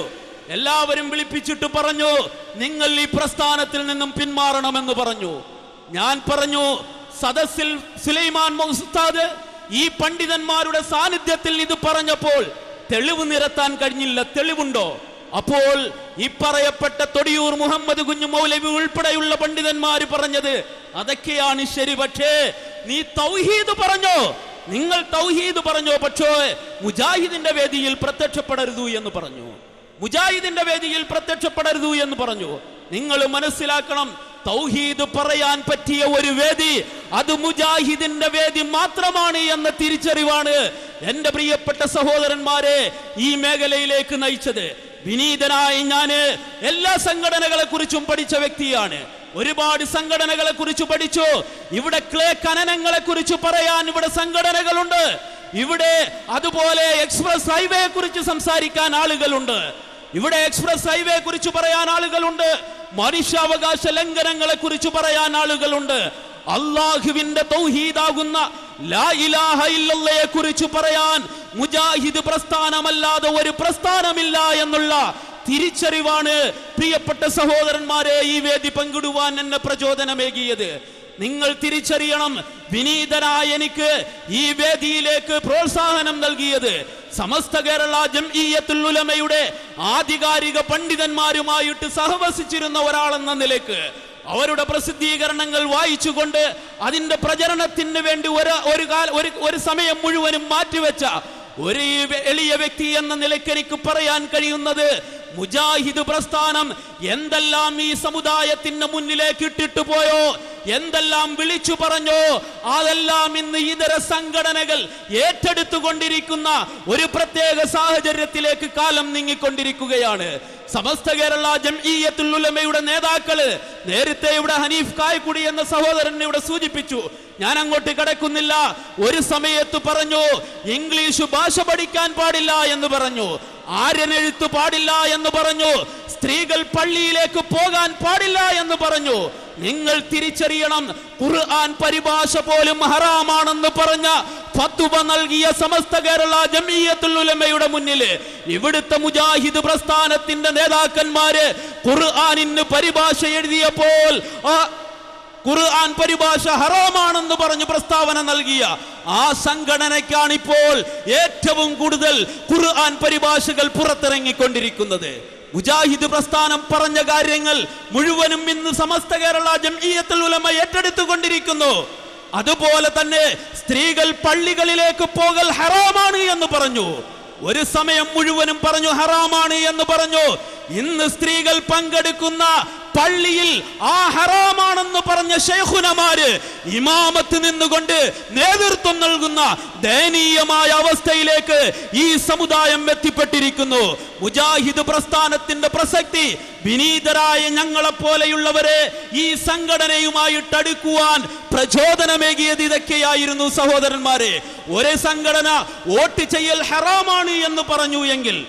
എല്ലാവരും വിളിപ്പിച്ചിട്ട് പറഞ്ഞു നിങ്ങൾ ഈ പ്രസ്ഥാനത്തിൽ നിന്നും പിന്മാറണമെന്ന് പറഞ്ഞു ഞാൻ പറഞ്ഞു സദസ്സിൽ സുലൈമാൻ ഉസ്താദ് ഈ പണ്ഡിതന്മാരുടെ സാന്നിധ്യത്തിൽ ഇത് പറഞ്ഞപ്പോൾ തെളിവ് നിരത്താൻ കഴിഞ്ഞില്ല തെളിവുണ്ടോ അപ്പോൾ ഈ പറയപ്പെട്ട തൊടിയൂർ മുഹമ്മദ് കുഞ്ഞു മൗലവി ഉൾപ്പെടെയുള്ള പണ്ഡിതന്മാർ പറഞ്ഞത് അതൊക്കെയാണ് ശരി പക്ഷേ നീ തൗഹീദ് പറഞ്ഞോ നിങ്ങൾ തൗഹീദ് പറഞ്ഞോ പക്ഷേ മുജാഹിദിന്റെ വേദിയിൽ പ്രത്യക്ഷപ്പെടരുതു എന്ന് പറഞ്ഞു മുജാഹിദിന്റെ വേദിയിൽ പ്രത്യക്ഷപ്പെടരുതു എന്ന് പറഞ്ഞു നിങ്ങൾ മനസ്സിലാക്കണം തൗഹീദ് പറയാൻ പറ്റിയ ഒരു വേദി അത് മുജാഹിദിന്റെ വേദി മാത്രമാണ് എന്ന തിരിച്ചറിവാണ് എന്റെ പ്രിയപ്പെട്ട സഹോദരന്മാരെ ഈ മേഖലയിലേക്ക് നയിച്ചത് വിനീതനായി ഞാന് എല്ലാ സംഘടനകളെ കുറിച്ചും പഠിച്ച വ്യക്തിയാണ് ഒരുപാട് സംഘടനകളെ കുറിച്ച് പഠിച്ചു ഇവിടെ ക്ലേ ഖനനങ്ങളെ കുറിച്ച് പറയാൻ ഇവിടെ സംഘടനകളുണ്ട് ഇവിടെ അതുപോലെ എക്സ്പ്രസ് ഹൈവേ കുറിച്ച് സംസാരിക്കാൻ ആളുകളുണ്ട് ഇവിടെ എക്സ്പ്രസ് ഹൈവേ കുറിച്ച് പറയാൻ ആളുകളുണ്ട് മനുഷ്യാവകാശ ലംഘനങ്ങളെ കുറിച്ച് പറയാൻ ആളുകളുണ്ട് അള്ളാഹുവിന്റെ തൗഹീദാകുന്ന ലാ ഇലാഹ ഇല്ലല്ലയെ കുറിച്ച് പറയാൻ മുജാഹിദ് പ്രസ്ഥാനമല്ലാതെ ഒരു പ്രസ്ഥാനമില്ല എന്നുള്ള തിരിച്ചറിവാണ് പ്രിയപ്പെട്ട സഹോദരന്മാരെ ഈ വേദി പങ്കിടുവാൻ എന്നെ പ്രചോദനമേകിയത് നിങ്ങൾ തിരിച്ചറിയണം വിനീതനായ എനിക്ക് ഈ വേദിയിലേക്ക് പ്രോത്സാഹനം നൽകിയത് സമസ്ത കേരള ജംഇയ്യത്തുൽ ഉലമയുടെ ആധികാരിക പണ്ഡിതന്മാരുമായിട്ട് സഹവസിച്ചിരുന്ന ഒരാളെന്ന നിലയ്ക്ക് അവരുടെ പ്രസിദ്ധീകരണങ്ങൾ വായിച്ചുകൊണ്ട് അതിന്റെ പ്രചരണത്തിന് വേണ്ടി ഒരു ഒരു കാല ഒരു ഒരു സമയം മുഴുവനും മാറ്റിവെച്ച ഒരു ഈ വെ- എളിയ വ്യക്തി എന്ന നിലയ്ക്ക് എനിക്ക് പറയാൻ കഴിയുന്നത് മുജാഹിദ് പ്രസ്ഥാനം എന്തെല്ലാം ഈ സമുദായത്തിന്റെ മുന്നിലേക്ക് ഇട്ടിട്ട് പോയോ എന്തെല്ലാം വിളിച്ചു പറഞ്ഞോ അതെല്ലാം ഇന്ന് ഇതര സംഘടനകൾ ഏറ്റെടുത്തുകൊണ്ടിരിക്കുന്ന ഒരു പ്രത്യേക സാഹചര്യത്തിലേക്ക് കാലം നീങ്ങിക്കൊണ്ടിരിക്കുകയാണ് സമസ്ത കേരള ജംഇയ്യത്തുൽ ഉലമയുടെ നേതാക്കള് നേരത്തെ ഇവിടെ ഹനീഫ് കായ്ക്കുടി എന്ന സഹോദരൻ ഇവിടെ സൂചിപ്പിച്ചു ഞാൻ അങ്ങോട്ട് കിടക്കുന്നില്ല ഒരു സമയത്ത് പറഞ്ഞു ഇംഗ്ലീഷ് ഭാഷ പഠിക്കാൻ പാടില്ല എന്ന് പറഞ്ഞു ആര്യനെഴുത്ത് പാടില്ല എന്ന് പറഞ്ഞു സ്ത്രീകൾ പള്ളിയിലേക്ക് പോകാൻ പാടില്ല എന്ന് പറഞ്ഞു നിങ്ങൾ തിരിച്ചറിയണം ഖുർആൻ പരിഭാഷ പോലും ഹറാമാണെന്ന് പറഞ്ഞ ഫത്വ നൽകിയ സമസ്ത കേരള ജമിയത്തുൽ ഉലമയുടെ മുന്നിൽ ഇവിടുത്തെ മുജാഹിദ് പ്രസ്ഥാനത്തിന്റെ നേതാക്കന്മാര് ഖുർആനിന് പരിഭാഷ എഴുതിയപ്പോൾ ആ ഖുർആൻ പരിഭാഷ ഹറാമാണെന്ന് പറഞ്ഞ് പ്രസ്താവന നൽകിയ ആ സംഘടനയ്ക്കാണ് ഇപ്പോൾ ഏറ്റവും കൂടുതൽ ഖുർആൻ പരിഭാഷകൾ പുറത്തിറങ്ങിക്കൊണ്ടിരിക്കുന്നത് മുജാഹിദ് പ്രസ്ഥാനം പറഞ്ഞ കാര്യങ്ങൾ മുഴുവനും ഇന്ന് സമസ്ത കേരള ജംഇയ്യത്തുൽ ഉലമ ഏറ്റെടുത്തുകൊണ്ടിരിക്കുന്നു അതുപോലെ തന്നെ സ്ത്രീകൾ പള്ളികളിലേക്ക് പോകൽ ഹറാമാണ് എന്ന് പറഞ്ഞു ഒരു സമയം മുഴുവനും പറഞ്ഞു ഹറാമാണ് എന്ന് പറഞ്ഞു ഇന്ന് സ്ത്രീകൾ പങ്കെടുക്കുന്ന പള്ളിയിൽ ആ ഹറാമാണെന്ന് പറഞ്ഞ ഷെയ്ഖുനമാര് ഇമാമത്ത് നിന്നുകൊണ്ട് നേതൃത്വം നൽകുന്ന ദയനീയമായ അവസ്ഥയിലേക്ക് ഈ സമുദായം എത്തിപ്പെട്ടിരിക്കുന്നു മുജാഹിദ് പ്രസ്ഥാനത്തിന്റെ പ്രസക്തി വിനീതരായ ഞങ്ങളെ പോലെയുള്ളവരെ ഈ സംഘടനയുമായിട്ട് അടുക്കുവാൻ പ്രചോദനമേകിയത് ഇതൊക്കെയായിരുന്നു സഹോദരന്മാരെ ഒരേ സംഘടന വോട്ട് ചെയ്യൽ ഹറാമാണ് എന്ന് പറഞ്ഞു എങ്കിൽ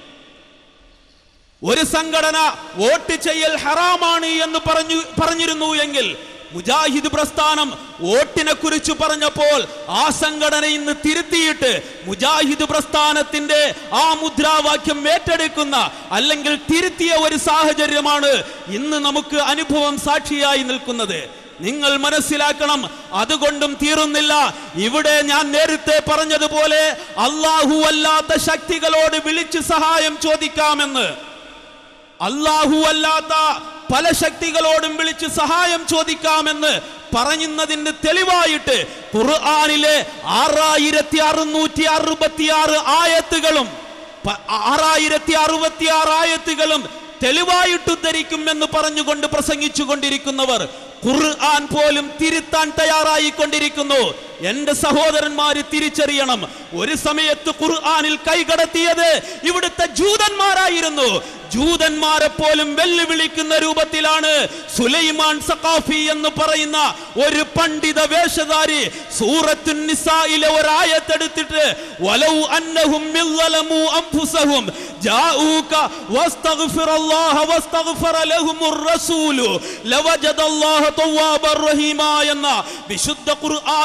ഒരു സംഘടന വോട്ട് ചെയ്യൽ ഹറാമാണ് എന്ന് പറഞ്ഞു പറഞ്ഞിരുന്നു എങ്കിൽ മുജാഹിദ് പ്രസ്ഥാനം വോട്ടിനെ കുറിച്ച് പറഞ്ഞപ്പോൾ ആ സംഘടന ഇന്ന് തിരുത്തിയിട്ട് മുജാഹിദ് പ്രസ്ഥാനത്തിന്റെ ആ മുദ്രാവാക്യം ഏറ്റെടുക്കുന്ന അല്ലെങ്കിൽ തിരുത്തിയ ഒരു സാഹചര്യമാണ് ഇന്ന് നമുക്ക് അനുഭവം സാക്ഷിയായി നിൽക്കുന്നത് നിങ്ങൾ മനസ്സിലാക്കണം അതുകൊണ്ടും തീരുന്നില്ല ഇവിടെ ഞാൻ നേരത്തെ പറഞ്ഞതുപോലെ അള്ളാഹു അല്ലാത്ത ശക്തികളോട് വിളിച്ച് സഹായം ചോദിക്കാമെന്ന് അല്ലാഹു അല്ലാത്ത പല ശക്തികളോടും വിളിച്ച് സഹായം ചോദിക്കാമെന്ന് പറയുന്നതിന് തെളിവായിട്ട് ഖുർആനിലെ ആറായിരത്തി അറുന്നൂറ്റി അറുപത്തി ആറ് ആയത്തുകളും പ- ആറായിരത്തി അറുപത്തി ആറ് ആയത്തുകളും തെളിവായിട്ട് ഉദ്ധരിക്കും എന്ന് പറഞ്ഞുകൊണ്ട് പ്രസംഗിച്ചു കൊണ്ടിരിക്കുന്നവർ ഖുർആൻ പോലും തിരുത്താൻ തയ്യാറായിക്കൊണ്ടിരിക്കുന്നു എന്റെ സഹോദരന്മാര് തിരിച്ചറിയണം ഒരു സമയത്ത് ഖുർആനിൽ കൈകടത്തിയത് ഇവിടുത്തെ ജൂതന്മാരായിരുന്നു ജൂതന്മാരെ പോലും വെല്ലുവിളിക്കുന്ന രൂപത്തിലാണ് സുലൈമാൻ സഖാഫി എന്ന് പറയുന്ന ഒരു പണ്ഡിത വേഷധാരി സൂറത്തു നിസായിലെ ഒരായത്തെടുത്തിട്ട് വലൗ അന്നഹും മില്ലമു അൻഫുസഹും ജാഊക വസ്തഗ്ഫിറല്ലാഹ വസ്തഗ്ഫറ ലഹുമുർ റസൂലു ലവജദല്ലാഹ തവ്വാബർ റഹീമ എന്ന വിശുദ്ധ ഖുർആനിലെ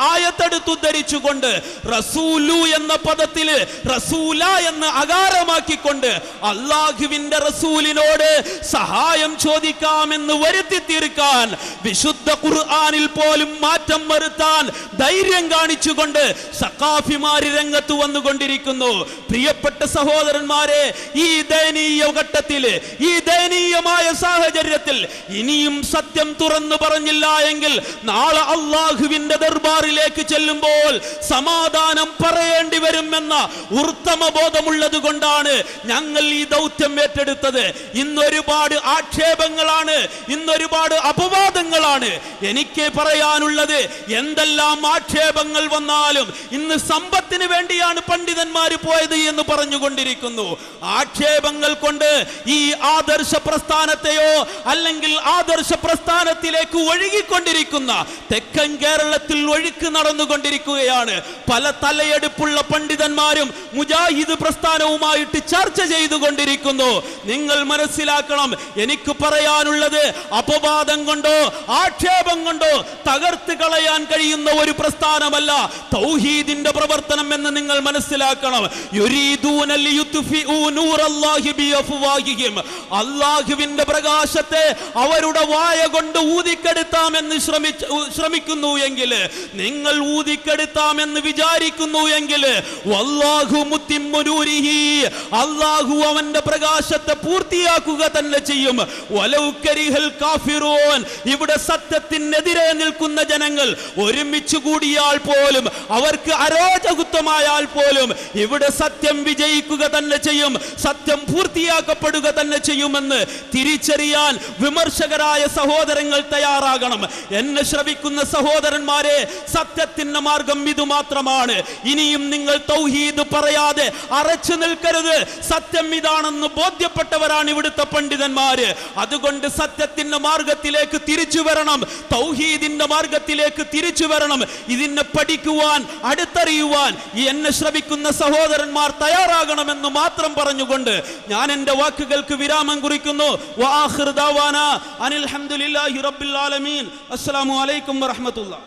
ആയത്തെടുത്ത് ഉദ്ധരിച്ചുകൊണ്ട് റസൂലു എന്ന പദത്തില് റസൂല എന്ന് അകാരമാക്കിക്കൊണ്ട് അള്ളാഹുവിന്റെ റസൂലിനോട് സഹായം ചോദിക്കാമെന്ന് വരുത്തി തീർക്കാൻ വിശുദ്ധ ഖുർആനിൽ പോലും മാറ്റം വരുത്താൻ ധൈര്യം കാണിച്ചുകൊണ്ട് സഖാഫിമാര് രംഗത്ത് വന്നുകൊണ്ടിരിക്കുന്നു പ്രിയപ്പെട്ട സഹോദരന്മാരെ ഈ ദയനീയ ഘട്ടത്തില് ഈ ദയനീയമായ സാഹചര്യത്തിൽ ഇനിയും സത്യം തുറന്നു പറഞ്ഞില്ല എങ്കിൽ നാളെ അള്ളാഹുവിന്റെ ദർബാറിലേക്ക് ചെല്ലുമ്പോൾ സമാധാനം പറയേണ്ടി വരുമെന്ന ഉത്തമ ബോധമുള്ളത് കൊണ്ടാണ് ഞങ്ങൾ ഈ ദൗത്യം ഏറ്റെടുത്തത് ഇന്നൊരുപാട് ആക്ഷേപങ്ങളാണ് ഇന്നൊരുപാട് അപവാദങ്ങളാണ് എനിക്ക് പറയാനുള്ളത് എന്തെല്ലാം ആക്ഷേപങ്ങൾ വന്നാലും ഇന്ന് സമ്പത്തിന് വേണ്ടിയാണ് പണ്ഡിതന്മാര് പോയത് എന്ന് പറഞ്ഞുകൊണ്ടിരിക്കുന്നു ആക്ഷേപങ്ങൾ കൊണ്ട് ഈ ആദർശ പ്രസ്ഥാനത്തെയോ അല്ലെങ്കിൽ ആദർശ പ്രസ്ഥാനത്തിലേക്ക് ഒഴുകിക്കൊണ്ടിരിക്കുന്ന തെക്കൻ കേരളത്തിൽ ഒഴുക്ക് നടന്നുകൊണ്ടിരിക്കുകയാണ് പല തലയെടുപ്പുള്ള പണ്ഡിതന്മാരും മുജാഹിദ് പ്രസ്ഥാനവുമായിട്ട് ചർച്ച ചെയ്തുകൊണ്ടിരിക്കുന്നു നിങ്ങൾ മനസ്സിലാക്കണം എനിക്ക് പറയാനുള്ളത് അപവാദം കൊണ്ടോ ആക്ഷേപം കൊണ്ടോ തകർത്ത് കളയാൻ കഴിയുന്ന ഒരു പ്രസ്ഥാനമല്ല തൗഹീദിന്റെ പ്രവർത്തനം എന്ന് നിങ്ങൾ മനസ്സിലാക്കണം യുരീദൂന ലിയുത്ഫിഉ നൂറല്ലാഹി ബിഅഫ്വാഹിഹിം അല്ലാഹുവിന്റെ പ്രകാശത്തെ അവരുടെ വായ കൊണ്ട് ഊതിക്കെടുത്താമെന്ന് ശ്രമിച്ച് ശ്രമിക്കുന്നു എങ്കിൽ നിങ്ങൾ ഊതിക്കെടുത്താമെന്ന് വിചാരിക്കുന്നു എങ്കിൽ വല്ലാഹു മുത്തിമ്മു നൂരിഹി അല്ലാഹു അവന്റെ പ്രകാശത്തെ പൂർത്തിയാക്കുക തന്നെ ചെയ്യും വലൗ കരിഹൽ കാഫിറൂൻ ഇവിടെ സത്യത്തിനെതിരെ നിൽക്കുന്ന ജനങ്ങൾ ഒരുമിച്ച് കൂടിയാൽ പോലും അവർക്ക് അരോചകുത്വമായാൽ പോലും ഇവിടെ സത്യം വിജയിക്കുക തന്നെ ചെയ്യും സത്യം പൂർത്തിയാക്കപ്പെടുക തന്നെ ചെയ്യുമെന്ന് തിരിച്ചറിയാൻ വിമർശകരായ സഹോദരങ്ങൾ തയ്യാറാകണം എന്നെ ശ്രവിക്കുന്ന സഹോദരന്മാരെ സത്യത്തിന്റെ മാർഗം ഇത് മാത്രമാണ് ഇനിയും നിങ്ങൾ തൗഹീദ് പറയാതെ അറച്ചു നിൽക്കരുത് സത്യം ഇതാണെന്ന് ബോധ്യപ്പെട്ടവരാണ് ഇവിടുത്തെ പണ്ഡിതന്മാര് അതുകൊണ്ട് സത്യത്തിന്റെ മാർഗത്തിലേക്ക് തിരിച്ചു വരണം തൗഹീദിന്റെ മാർഗത്തിലേക്ക് തിരിച്ചു വരണം ഇതിനെ പഠിക്കുവാൻ അടുത്തറിയുവാൻ ഈ എന്നെ ശ്രവിക്കുന്ന സഹോദരന്മാർ തയ്യാറാകണമെന്ന് മാത്രം പറഞ്ഞുകൊണ്ട് ഞാൻ എൻ്റെ വാക്കുകൾക്ക് വിരാമം കുറിക്കുന്നു വആഖിർ ദഅവാന അനിൽ ഹംദുലില്ലാഹി റബ്ബിൽ ആലമീൻ അസ്സലാമു അലൈക്കും വറഹ്മത്തുള്ളാഹി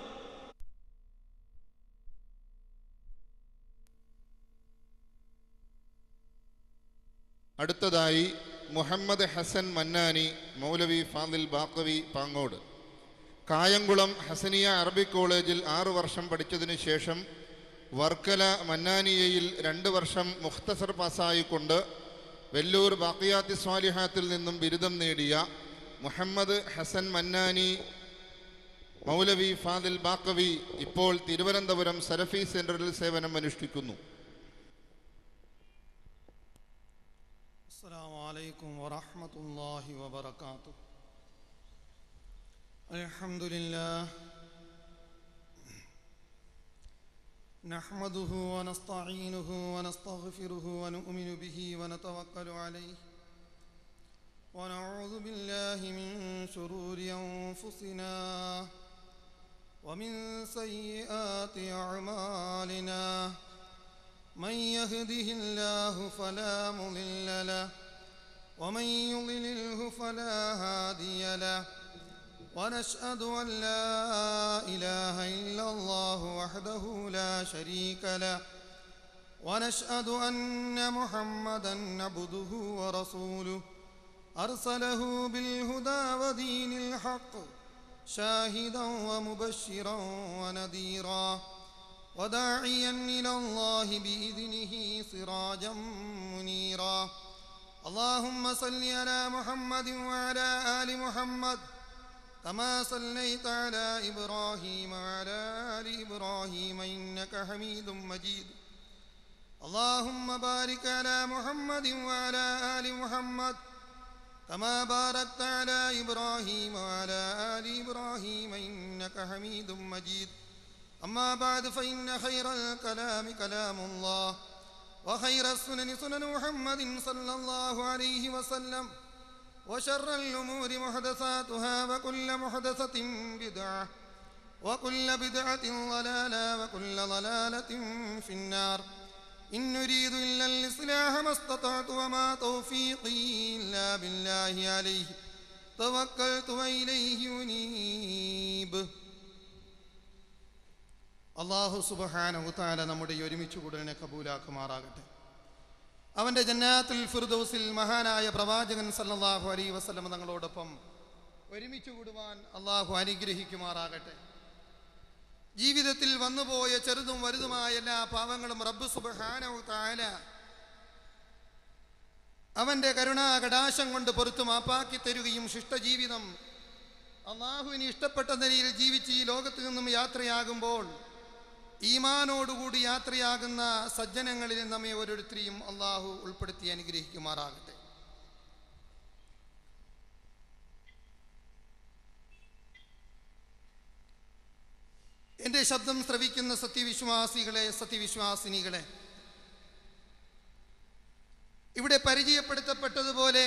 അടുത്തതായി മുഹമ്മദ് ഹസൻ മന്നാനി മൗലവി ഫാദിൽ ബാക്കവി പാങ്ങോട് കായംകുളം ഹസനിയ അറബിക് കോളേജിൽ ആറു വർഷം പഠിച്ചതിനു ശേഷം വർക്കല മന്നാനിയയിൽ രണ്ട് വർഷം മുഖ്തസർ പാസ്സായിക്കൊണ്ട് വെല്ലൂർ ബാക്കിയാത്തി സ്വാലിഹാത്തിൽ നിന്നും ബിരുദം നേടിയ മുഹമ്മദ് ഹസൻ മന്നാനി മൗലവി ഫാദിൽ ബാക്കവി ഇപ്പോൾ തിരുവനന്തപുരം സരഫി സെന്ററിൽ സേവനം അനുഷ്ഠിക്കുന്നു السلام عليكم ورحمة الله وبركاته الحمد لله نحمده ونستعينه ونستغفره ونؤمن به ونتوكل عليه ونعوذ بالله من شرور أنفسنا ومن سيئات أعمالنا من يهده الله فلا مضل له ومن يضلله فلا هادي له ونشهد أن لا إله إلا الله وحده لا شريك له ونشهد أن محمدا عبده ورسوله أرسله بالهدى ودين الحق شاهدا ومبشرا ونذيرا وداعيا إلى الله بإذنه سراجا منيرا اللهم صل على محمد وعلى آل محمد كما صليت على إبراهيم وعلى آل إبراهيم إنك حميد مجيد اللهم بارك على محمد وعلى آل محمد كما باركت على إبراهيم وعلى آل إبراهيم إنك حميد مجيد أما بعد فإن خير الكلام كلام الله وخير السنن سنن محمد صلى الله عليه وسلم وشر الأمور محدثاتها وكل محدثة بدعة وكل بدعة ضلالة وكل ضلالة في النار إن نريد إلا الإصلاح ما استطعت وما توفيقي إلا بالله عليه توكلت وإليه ينيب അള്ളാഹു സുബഹാനഹുത്താല നമ്മുടെ ഈ ഒരുമിച്ച് കൂടലിനെ കബൂലാക്കുമാറാകട്ടെ അവൻ്റെ ജന്നാത്തുൽ ഫിർദൗസിൽ മഹാനായ പ്രവാചകൻ സല്ലല്ലാഹു അലൈ വസല്ലം തങ്ങളോടൊപ്പം ഒരുമിച്ച് കൂടുവാൻ അള്ളാഹു അനുഗ്രഹിക്കുമാറാകട്ടെ ജീവിതത്തിൽ വന്നുപോയ ചെറുതും വലുതുമായ എല്ലാ പാവങ്ങളും റബ്ബ് സുബഹാനഹു താല അവൻ്റെ കരുണാകടാശം കൊണ്ട് പൊറുത്തു മാപ്പാക്കി തരുകയും ശിഷ്ടജീവിതം അള്ളാഹുവിന് ഇഷ്ടപ്പെട്ട നിലയിൽ ജീവിച്ച് ഈ ലോകത്ത് നിന്നും യാത്രയാകുമ്പോൾ ഈമാനോടുകൂടി യാത്രയാകുന്ന സജ്ജനങ്ങളിൽ നമ്മെ ഓരോരുത്തരെയും അള്ളാഹു ഉൾപ്പെടുത്തി അനുഗ്രഹിക്കുമാറാകട്ടെ എൻ്റെ ശബ്ദം ശ്രവിക്കുന്ന സത്യവിശ്വാസികളെ സത്യവിശ്വാസിനികളെ ഇവിടെ പരിചയപ്പെടുത്തപ്പെട്ടതുപോലെ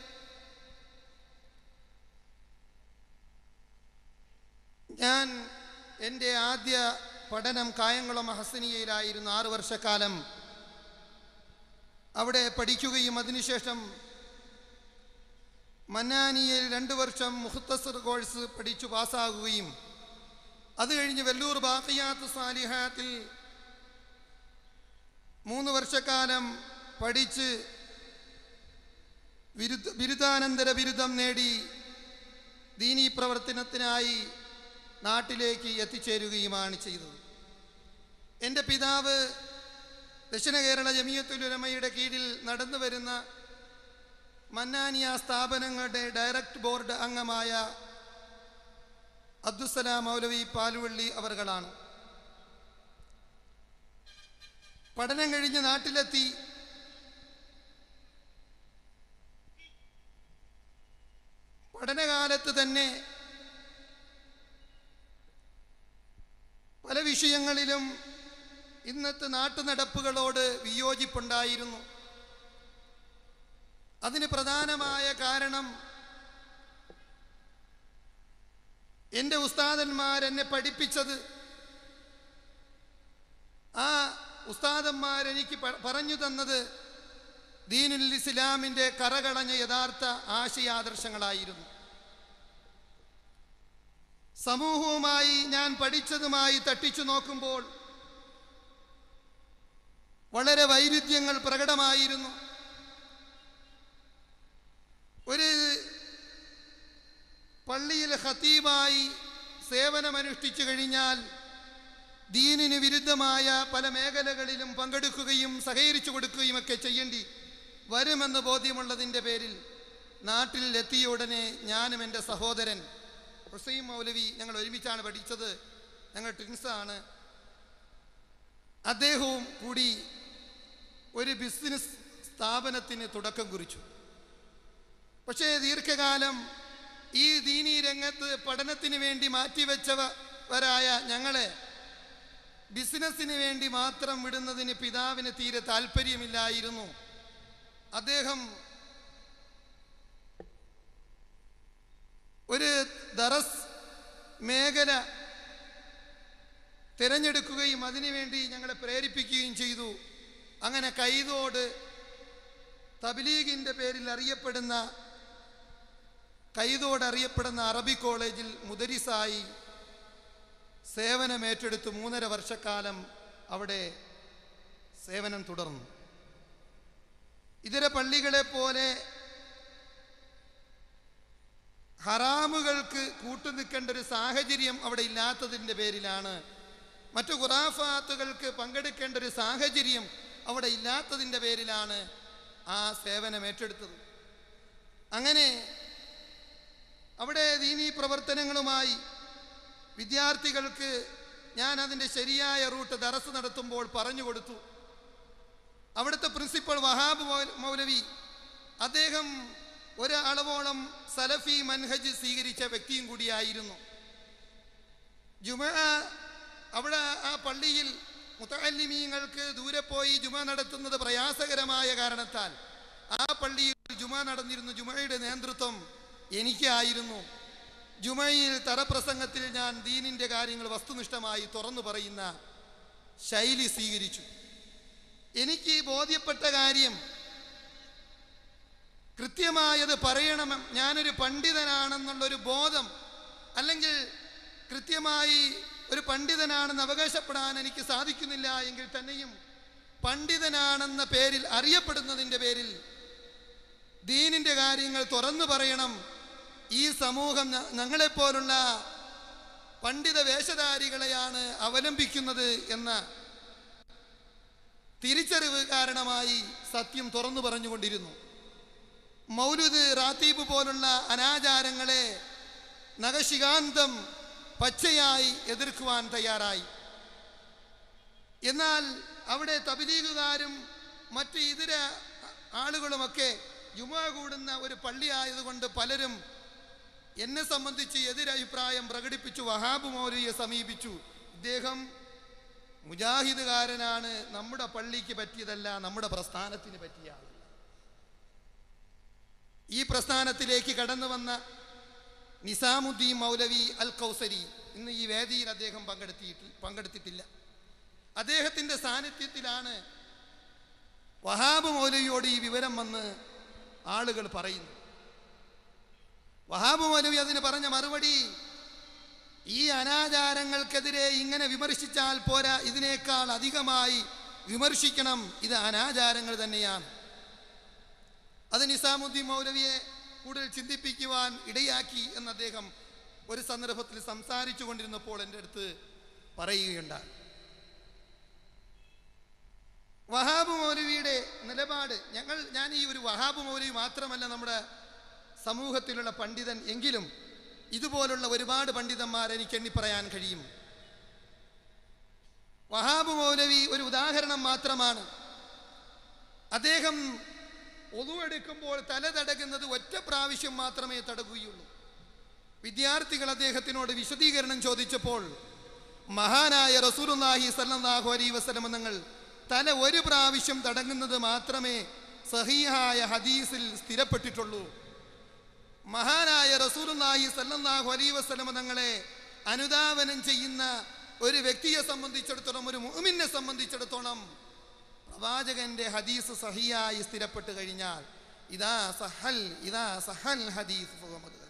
ഞാൻ എൻ്റെ ആദ്യ പഠനം കായംകുളം ഹസനിയയിലായിരുന്നു ആറ് വർഷക്കാലം അവിടെ പഠിക്കുകയും അതിനുശേഷം മന്നാനിയിൽ രണ്ട് വർഷം മുഹത്തസർ കോഴ്സ് പഠിച്ചു പാസ്സാകുകയും അത് കഴിഞ്ഞ് വെല്ലൂർ ബാക്കിയാത്ത് സാലിഹാത്തിൽ മൂന്ന് വർഷക്കാലം പഠിച്ച് ബിരുദ ബിരുദാനന്തര ബിരുദം നേടി ദീനീ പ്രവർത്തനത്തിനായി നാട്ടിലേക്ക് എത്തിച്ചേരുകയുമാണ് ചെയ്തത് എൻ്റെ പിതാവ് ദക്ഷിണ കേരള ജമിയത്തുലുലമയുടെ കീഴിൽ നടന്നു വരുന്ന മന്നാനിയ സ്ഥാപനങ്ങളുടെ ഡയറക്ട് ബോർഡ് അംഗമായ അബ്ദുസലാം മൗലവി പാലുവള്ളി അവർകളാണ് പഠനം കഴിഞ്ഞ് നാട്ടിലെത്തി പഠനകാലത്ത് തന്നെ പല വിഷയങ്ങളിലും ഇന്നത്തെ നാട്ടുനടപ്പുകളോട് വിയോജിപ്പുണ്ടായിരുന്നു അതിന് പ്രധാനമായ കാരണം എൻ്റെ ഉസ്താദന്മാർ എന്നെ പഠിപ്പിച്ചത് ആ ഉസ്താദന്മാർ എനിക്ക് പ- പറഞ്ഞു തന്നത് ദീനുൽ ഇസ്ലാമിൻ്റെ കറകളഞ്ഞ യഥാർത്ഥ ആശയാദർശങ്ങളായിരുന്നു സമൂഹവുമായി ഞാൻ പഠിച്ചതുമായി തട്ടിച്ചു നോക്കുമ്പോൾ വളരെ വൈരുദ്ധ്യങ്ങൾ പ്രകടമായിരുന്നു ഒരു പള്ളിയിൽ ഖത്തീബായി സേവനമനുഷ്ഠിച്ചു കഴിഞ്ഞാൽ ദീനിന് വിരുദ്ധമായ പല മേഖലകളിലും പങ്കെടുക്കുകയും സഹകരിച്ചു കൊടുക്കുകയും ഒക്കെ ചെയ്യേണ്ടി വരുമെന്ന് ബോധ്യമുള്ളതിൻ്റെ പേരിൽ നാട്ടിൽ എത്തിയ ഉടനെ ഞാനും എൻ്റെ സഹോദരൻ ഹുസൈൻ മൗലവി ഞങ്ങൾ ഒരുമിച്ചാണ് പഠിച്ചത് ഞങ്ങൾ ട്വിൻസാണ് അദ്ദേഹവും കൂടി ഒരു ബിസിനസ് സ്ഥാപനത്തിന് തുടക്കം കുറിച്ചു പക്ഷേ ദീർഘകാലം ഈ ദീനീ രംഗത്ത് പഠനത്തിന് വേണ്ടി മാറ്റിവെച്ചവരായ ഞങ്ങളെ ബിസിനസ്സിന് വേണ്ടി മാത്രം വിടുന്നതിന് പിതാവിന് തീരെ താല്പര്യമില്ലായിരുന്നു അദ്ദേഹം ഒരു ദറസ് മേഖല തിരഞ്ഞെടുക്കുകയും അതിനുവേണ്ടി ഞങ്ങളെ പ്രേരിപ്പിക്കുകയും ചെയ്തു അങ്ങനെ കൈതോട് തബ്ലീഗിൻ്റെ പേരിൽ അറിയപ്പെടുന്ന കൈതോട് അറിയപ്പെടുന്ന അറബി കോളേജിൽ മുദരിസായി സേവനമേറ്റെടുത്ത് മൂന്നര വർഷക്കാലം അവിടെ സേവനം തുടർന്നു ഇതര പള്ളികളെ പോലെ ഹറാമുകൾക്ക് കൂട്ടുനിൽക്കേണ്ട ഒരു സാഹചര്യം അവിടെ ഇല്ലാത്തതിൻ്റെ പേരിലാണ് മറ്റു ഖുറാഫാത്തുകൾക്ക് പങ്കെടുക്കേണ്ട ഒരു സാഹചര്യം അവിടെ ഇല്ലാത്തതിൻ്റെ പേരിലാണ് ആ സേവനം ഏറ്റെടുത്തത് അങ്ങനെ അവിടെ ദീനീ പ്രവർത്തനങ്ങളുമായി വിദ്യാർത്ഥികൾക്ക് ഞാൻ അതിൻ്റെ ശരിയായ റൂട്ട് ദറസ് നടത്തുമ്പോൾ പറഞ്ഞു കൊടുത്തു അവിടുത്തെ പ്രിൻസിപ്പൽ വഹാബ് മൗ- മൗലവി അദ്ദേഹം ഒരു അളവോളം സലഫി മൻഹജ് സ്വീകരിച്ച വ്യക്തിയും കൂടിയായിരുന്നു ജുമ അവിടെ ആ പള്ളിയിൽ മുത്തല്ലിമീങ്ങൾക്ക് ദൂരെ പോയി ജുമ നടത്തുന്നത് പ്രയാസകരമായ കാരണത്താൽ ആ പള്ളിയിൽ ജുമ നടന്നിരുന്നു ജുമയുടെ നേതൃത്വം എനിക്കായിരുന്നു ജുമയിൽ തറപ്രസംഗത്തിൽ ഞാൻ ദീനിൻ്റെ കാര്യങ്ങൾ വസ്തുനിഷ്ഠമായി തുറന്നു പറയുന്ന ശൈലി സ്വീകരിച്ചു എനിക്ക് ബോധ്യപ്പെട്ട കാര്യം കൃത്യമായത് പറയണം ഞാനൊരു പണ്ഡിതനാണെന്നുള്ളൊരു ബോധം അല്ലെങ്കിൽ കൃത്യമായി ഒരു പണ്ഡിതനാണെന്ന് അവകാശപ്പെടാൻ എനിക്ക് സാധിക്കുന്നില്ല എങ്കിൽ തന്നെയും പണ്ഡിതനാണെന്ന പേരിൽ അറിയപ്പെടുന്നതിൻ്റെ പേരിൽ ദീനിൻ്റെ കാര്യങ്ങൾ തുറന്നു പറയണം ഈ സമൂഹം ഞ- ഞങ്ങളെപ്പോലുള്ള പണ്ഡിത വേഷധാരികളെയാണ് അവലംബിക്കുന്നത് എന്ന തിരിച്ചറിവ് കാരണമായി സത്യം തുറന്നു പറഞ്ഞുകൊണ്ടിരുന്നു മൗലുദ് റാത്തീബ് പോലുള്ള അനാചാരങ്ങളെ നഖശികാന്തം പച്ചയായി എതിർക്കുവാൻ തയ്യാറായി എന്നാൽ അവിടെ തബിലീഗുകാരും മറ്റ് ഇതര ആളുകളുമൊക്കെ ജുമ കൂടുന്ന ഒരു പള്ളിയായതുകൊണ്ട് പലരും എന്നെ സംബന്ധിച്ച് എതിരഭിപ്രായം പ്രകടിപ്പിച്ചു വഹാബ് മൗലവിയെ സമീപിച്ചു ഇദ്ദേഹം മുജാഹിദുകാരനാണ് നമ്മുടെ പള്ളിക്ക് പറ്റിയതല്ല നമ്മുടെ പ്രസ്ഥാനത്തിന് പറ്റിയ ആളല്ല ഈ പ്രസ്ഥാനത്തിലേക്ക് കടന്നു വന്ന നിസാമുദ്ദീൻ മൗലവി അൽ കൗസരി ഇന്ന് ഈ വേദിയിൽ അദ്ദേഹം പങ്കെടുത്തിയിട്ട് പങ്കെടുത്തിട്ടില്ല അദ്ദേഹത്തിൻ്റെ സാന്നിധ്യത്തിലാണ് വഹാബ് മൗലവിയോട് ഈ വിവരം വന്ന് ആളുകൾ പറയുന്നു വഹാബ് മൗലവി അതിന് പറഞ്ഞ മറുപടി ഈ അനാചാരങ്ങൾക്കെതിരെ ഇങ്ങനെ വിമർശിച്ചാൽ പോരാ ഇതിനേക്കാൾ അധികമായി വിമർശിക്കണം ഇത് അനാചാരങ്ങൾ തന്നെയാണ് അത് നിസാമുദ്ദീൻ മൗലവിയെ കൂടുതൽ ചിന്തിപ്പിക്കുവാൻ ഇടയാക്കി എന്ന് അദ്ദേഹം ഒരു സന്ദർഭത്തിൽ സംസാരിച്ചു കൊണ്ടിരുന്നപ്പോൾ എൻ്റെ അടുത്ത് പറയുകയുണ്ടായി വഹാബ് മൗലവിയുടെ നിലപാട് ഞങ്ങൾ ഞാൻ ഈ ഒരു വഹാബ് മൗലവി മാത്രമല്ല നമ്മുടെ സമൂഹത്തിലുള്ള പണ്ഡിതൻ എങ്കിലും ഇതുപോലുള്ള ഒരുപാട് പണ്ഡിതന്മാർ എനിക്ക് എണ്ണി പറയാൻ കഴിയും വഹാബ് മൗലവി ഒരു ഉദാഹരണം മാത്രമാണ് അദ്ദേഹം ഒതുവെടുക്കുമ്പോൾ തല തടകുന്നത് ഒറ്റ പ്രാവശ്യം മാത്രമേ തടകുകയുള്ളൂ വിദ്യാർത്ഥികൾ അദ്ദേഹത്തിനോട് വിശദീകരണം ചോദിച്ചപ്പോൾ മഹാനായ റസൂലുല്ലാഹി സല്ലല്ലാഹു അലൈഹി വസല്ലം നിങ്ങൾ തല ഒരു പ്രാവശ്യം തടങ്ങുന്നത് മാത്രമേ സഹീഹായ ഹദീസിൽ സ്ഥിരപ്പെട്ടിട്ടുള്ളൂ മഹാനായ റസൂലുല്ലാഹി സല്ലല്ലാഹു അലൈഹി വസല്ലം തങ്ങളെ അനുധാവനം ചെയ്യുന്ന ഒരു വ്യക്തിയെ സംബന്ധിച്ചിടത്തോളം ഒരു മുഅ്മിനെ സംബന്ധിച്ചിടത്തോളം പ്രവാചകന്റെ ഹദീസ് സഹിയായി സ്ഥിരപ്പെട്ട് കഴിഞ്ഞാൽ ഇതാ സഹൽ ഇതാ സഹൽ ഹദീസ് ഫഹുവ മദ്ഹബി.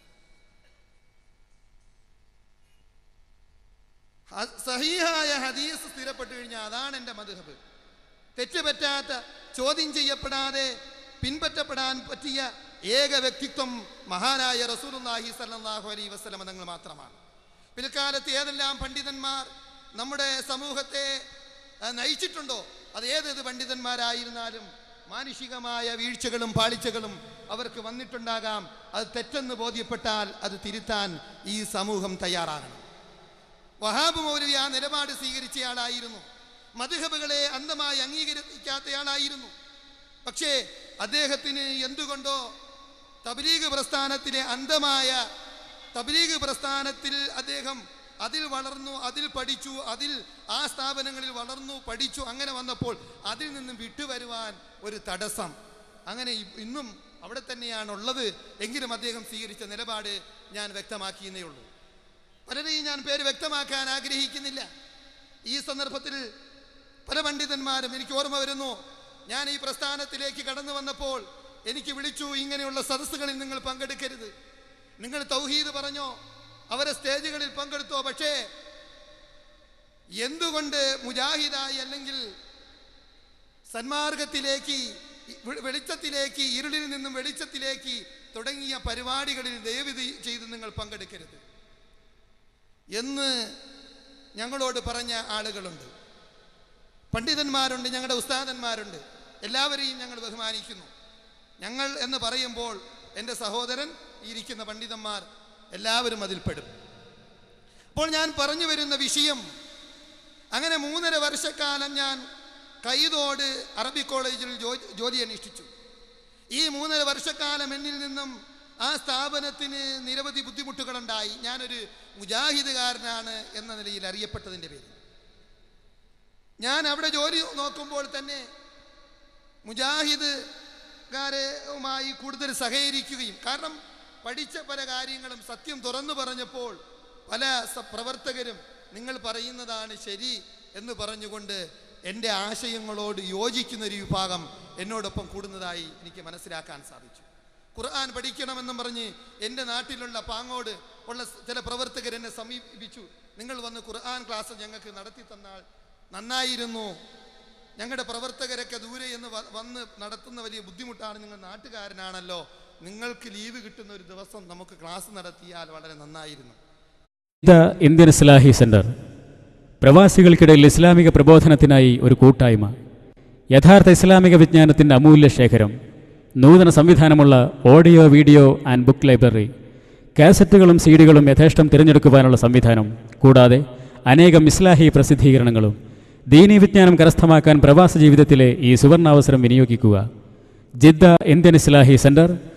ഹ- സഹീഹായ ഹദീസ് സ്ഥിരപ്പെട്ട് കഴിഞ്ഞാൽ അതാണ് എൻ്റെ മധുഹബ് തെറ്റുപറ്റാത്ത ചോദ്യം ചെയ്യപ്പെടാതെ പിൻപറ്റപ്പെടാൻ പറ്റിയ ഏക വ്യക്തിത്വം മഹാനായ റസൂലുള്ളാഹി സല്ലല്ലാഹു അലൈഹി വസല്ലം തങ്ങൾ മാത്രമാണ് പിൽക്കാലത്ത് ഏതെല്ലാം പണ്ഡിതന്മാർ നമ്മുടെ സമൂഹത്തെ ആ, നയിച്ചിട്ടുണ്ടോ അത് ഏതേത് പണ്ഡിതന്മാരായിരുന്നാലും മാനുഷികമായ വീഴ്ചകളും പാളിച്ചകളും അവർക്ക് വന്നിട്ടുണ്ടാകാം അത് തെറ്റെന്ന് ബോധ്യപ്പെട്ടാൽ അത് തിരുത്താൻ ഈ സമൂഹം തയ്യാറാകണം വഹാബ് മൗലവി ആ നിലപാട് സ്വീകരിച്ചയാളായിരുന്നു മധുഹബുകളെ അന്ധമായി അംഗീകരിക്കാത്തയാളായിരുന്നു പക്ഷേ അദ്ദേഹത്തിന് എന്തുകൊണ്ടോ തബ്ലീഗ് പ്രസ്ഥാനത്തിലെ അന്ധമായ തബ്ലീഗ് പ്രസ്ഥാനത്തിൽ അദ്ദേഹം അതിൽ വളർന്നു അതിൽ പഠിച്ചു അതിൽ ആ സ്ഥാപനങ്ങളിൽ വളർന്നു പഠിച്ചു അങ്ങനെ വന്നപ്പോൾ അതിൽ നിന്നും വിട്ടുവരുവാൻ ഒരു തടസ്സം അങ്ങനെ ഇ- ഇന്നും അവിടെ തന്നെയാണുള്ളത് എങ്കിലും അദ്ദേഹം സ്വീകരിച്ച നിലപാട് ഞാൻ വ്യക്തമാക്കിയെന്നേ ഉള്ളൂ പലരെയും ഞാൻ പേര് വ്യക്തമാക്കാൻ ആഗ്രഹിക്കുന്നില്ല ഈ സന്ദർഭത്തിൽ പല പണ്ഡിതന്മാരും എനിക്ക് ഓർമ്മ വരുന്നു ഞാൻ ഈ പ്രസ്ഥാനത്തിലേക്ക് കടന്നു വന്നപ്പോൾ എനിക്ക് വിളിച്ചു ഇങ്ങനെയുള്ള സദസ്സുകളിൽ നിങ്ങൾ പങ്കെടുക്കരുത് നിങ്ങൾ തൗഹീദ് പറഞ്ഞോ അവരെ സ്റ്റേജുകളിൽ പങ്കെടുത്തോ പക്ഷേ എന്തുകൊണ്ട് മുജാഹിദായി അല്ലെങ്കിൽ സന്മാർഗത്തിലേക്ക് വെ- വെളിച്ചത്തിലേക്ക് ഇരുളിൽ നിന്നും വെളിച്ചത്തിലേക്ക് തുടങ്ങിയ പരിപാടികളിൽ ദയവ് ചെയ്- ചെയ്ത് നിങ്ങൾ പങ്കെടുക്കരുത് എന്ന് ഞങ്ങളോട് പറഞ്ഞ ആളുകളുണ്ട് പണ്ഡിതന്മാരുണ്ട് ഞങ്ങളുടെ ഉസ്താദന്മാരുണ്ട് എല്ലാവരെയും ഞങ്ങൾ ബഹുമാനിക്കുന്നു ഞങ്ങൾ എന്ന് പറയുമ്പോൾ എൻ്റെ സഹോദരൻ ഈ ഇരിക്കുന്ന പണ്ഡിതന്മാർ എല്ലാവരും അതിൽപ്പെടും അപ്പോൾ ഞാൻ പറഞ്ഞു വരുന്ന വിഷയം അങ്ങനെ മൂന്നര വർഷക്കാലം ഞാൻ കൈതോട് അറബി കോളേജിൽ ജോ- ജോലി അനുഷ്ഠിച്ചു ഈ മൂന്നര വർഷക്കാലം എന്നിൽ നിന്നും ആ സ്ഥാപനത്തിന് നിരവധി ബുദ്ധിമുട്ടുകളുണ്ടായി ഞാനൊരു മുജാഹിദുകാരനാണ് എന്ന നിലയിൽ അറിയപ്പെട്ടതിൻ്റെ പേരിൽ ഞാൻ അവിടെ ജോലി നോക്കുമ്പോൾ തന്നെ മുജാഹിദുകാരുമായി കൂടുതൽ സഹകരിക്കുകയും കാരണം പഠിച്ച പല കാര്യങ്ങളും സത്യം തുറന്നു പറഞ്ഞപ്പോൾ പല സ- പ്രവർത്തകരും നിങ്ങൾ പറയുന്നതാണ് ശരി എന്ന് പറഞ്ഞുകൊണ്ട് എൻ്റെ ആശയങ്ങളോട് യോജിക്കുന്ന ഒരു വിഭാഗം എന്നോടൊപ്പം കൂടുന്നതായി എനിക്ക് മനസ്സിലാക്കാൻ സാധിച്ചു ഖുർആൻ പഠിക്കണമെന്നും പറഞ്ഞ് എൻ്റെ നാട്ടിലുള്ള പാങ്ങോട് ഉള്ള സ് ചില പ്രവർത്തകർ എന്നെ സമീപിച്ചു നിങ്ങൾ വന്ന് ഖുർആൻ ക്ലാസ് ഞങ്ങൾക്ക് നടത്തി തന്നാൽ നന്നായിരുന്നു ഞങ്ങളുടെ പ്രവർത്തകരൊക്കെ ദൂരെ എന്ന് വ- വന്ന് നടത്തുന്ന വലിയ ബുദ്ധിമുട്ടാണ് നിങ്ങൾ നാട്ടുകാരനാണല്ലോ നിങ്ങൾക്ക് ലീവ് കിട്ടുന്ന ഒരു ദിവസം നമുക്ക് ക്ലാസ് നടത്തിയാൽ വളരെ നന്നായിരുന്നു ദ ഇന്ത്യൻ ഇസ്ലാഹി സെന്റർ പ്രവാസികൾക്കിടയിൽ ഇസ്ലാമിക പ്രബോധനത്തിനായി ഒരു കൂട്ടായ്മ യഥാർത്ഥ ഇസ്ലാമിക വിജ്ഞാനത്തിൻ്റെ അമൂല്യ ശേഖരം നൂതന സംവിധാനമുള്ള audio video and book library കാസറ്റുകളും സീഡികളും യഥേഷ്ടം തിരഞ്ഞെടുക്കുവാനുള്ള സംവിധാനം കൂടാതെ അനേകം ഇസ്ലാഹി പ്രസിദ്ധീകരണങ്ങളും ദീനീ വിജ്ഞാനം കരസ്ഥമാക്കാൻ പ്രവാസ ജീവിതത്തിലെ ഈ സുവർണാവസരം വിനിയോഗിക്കുക ജിദ്ദ ഇന്ത്യൻ ഇസ്ലാഹി സെന്റർ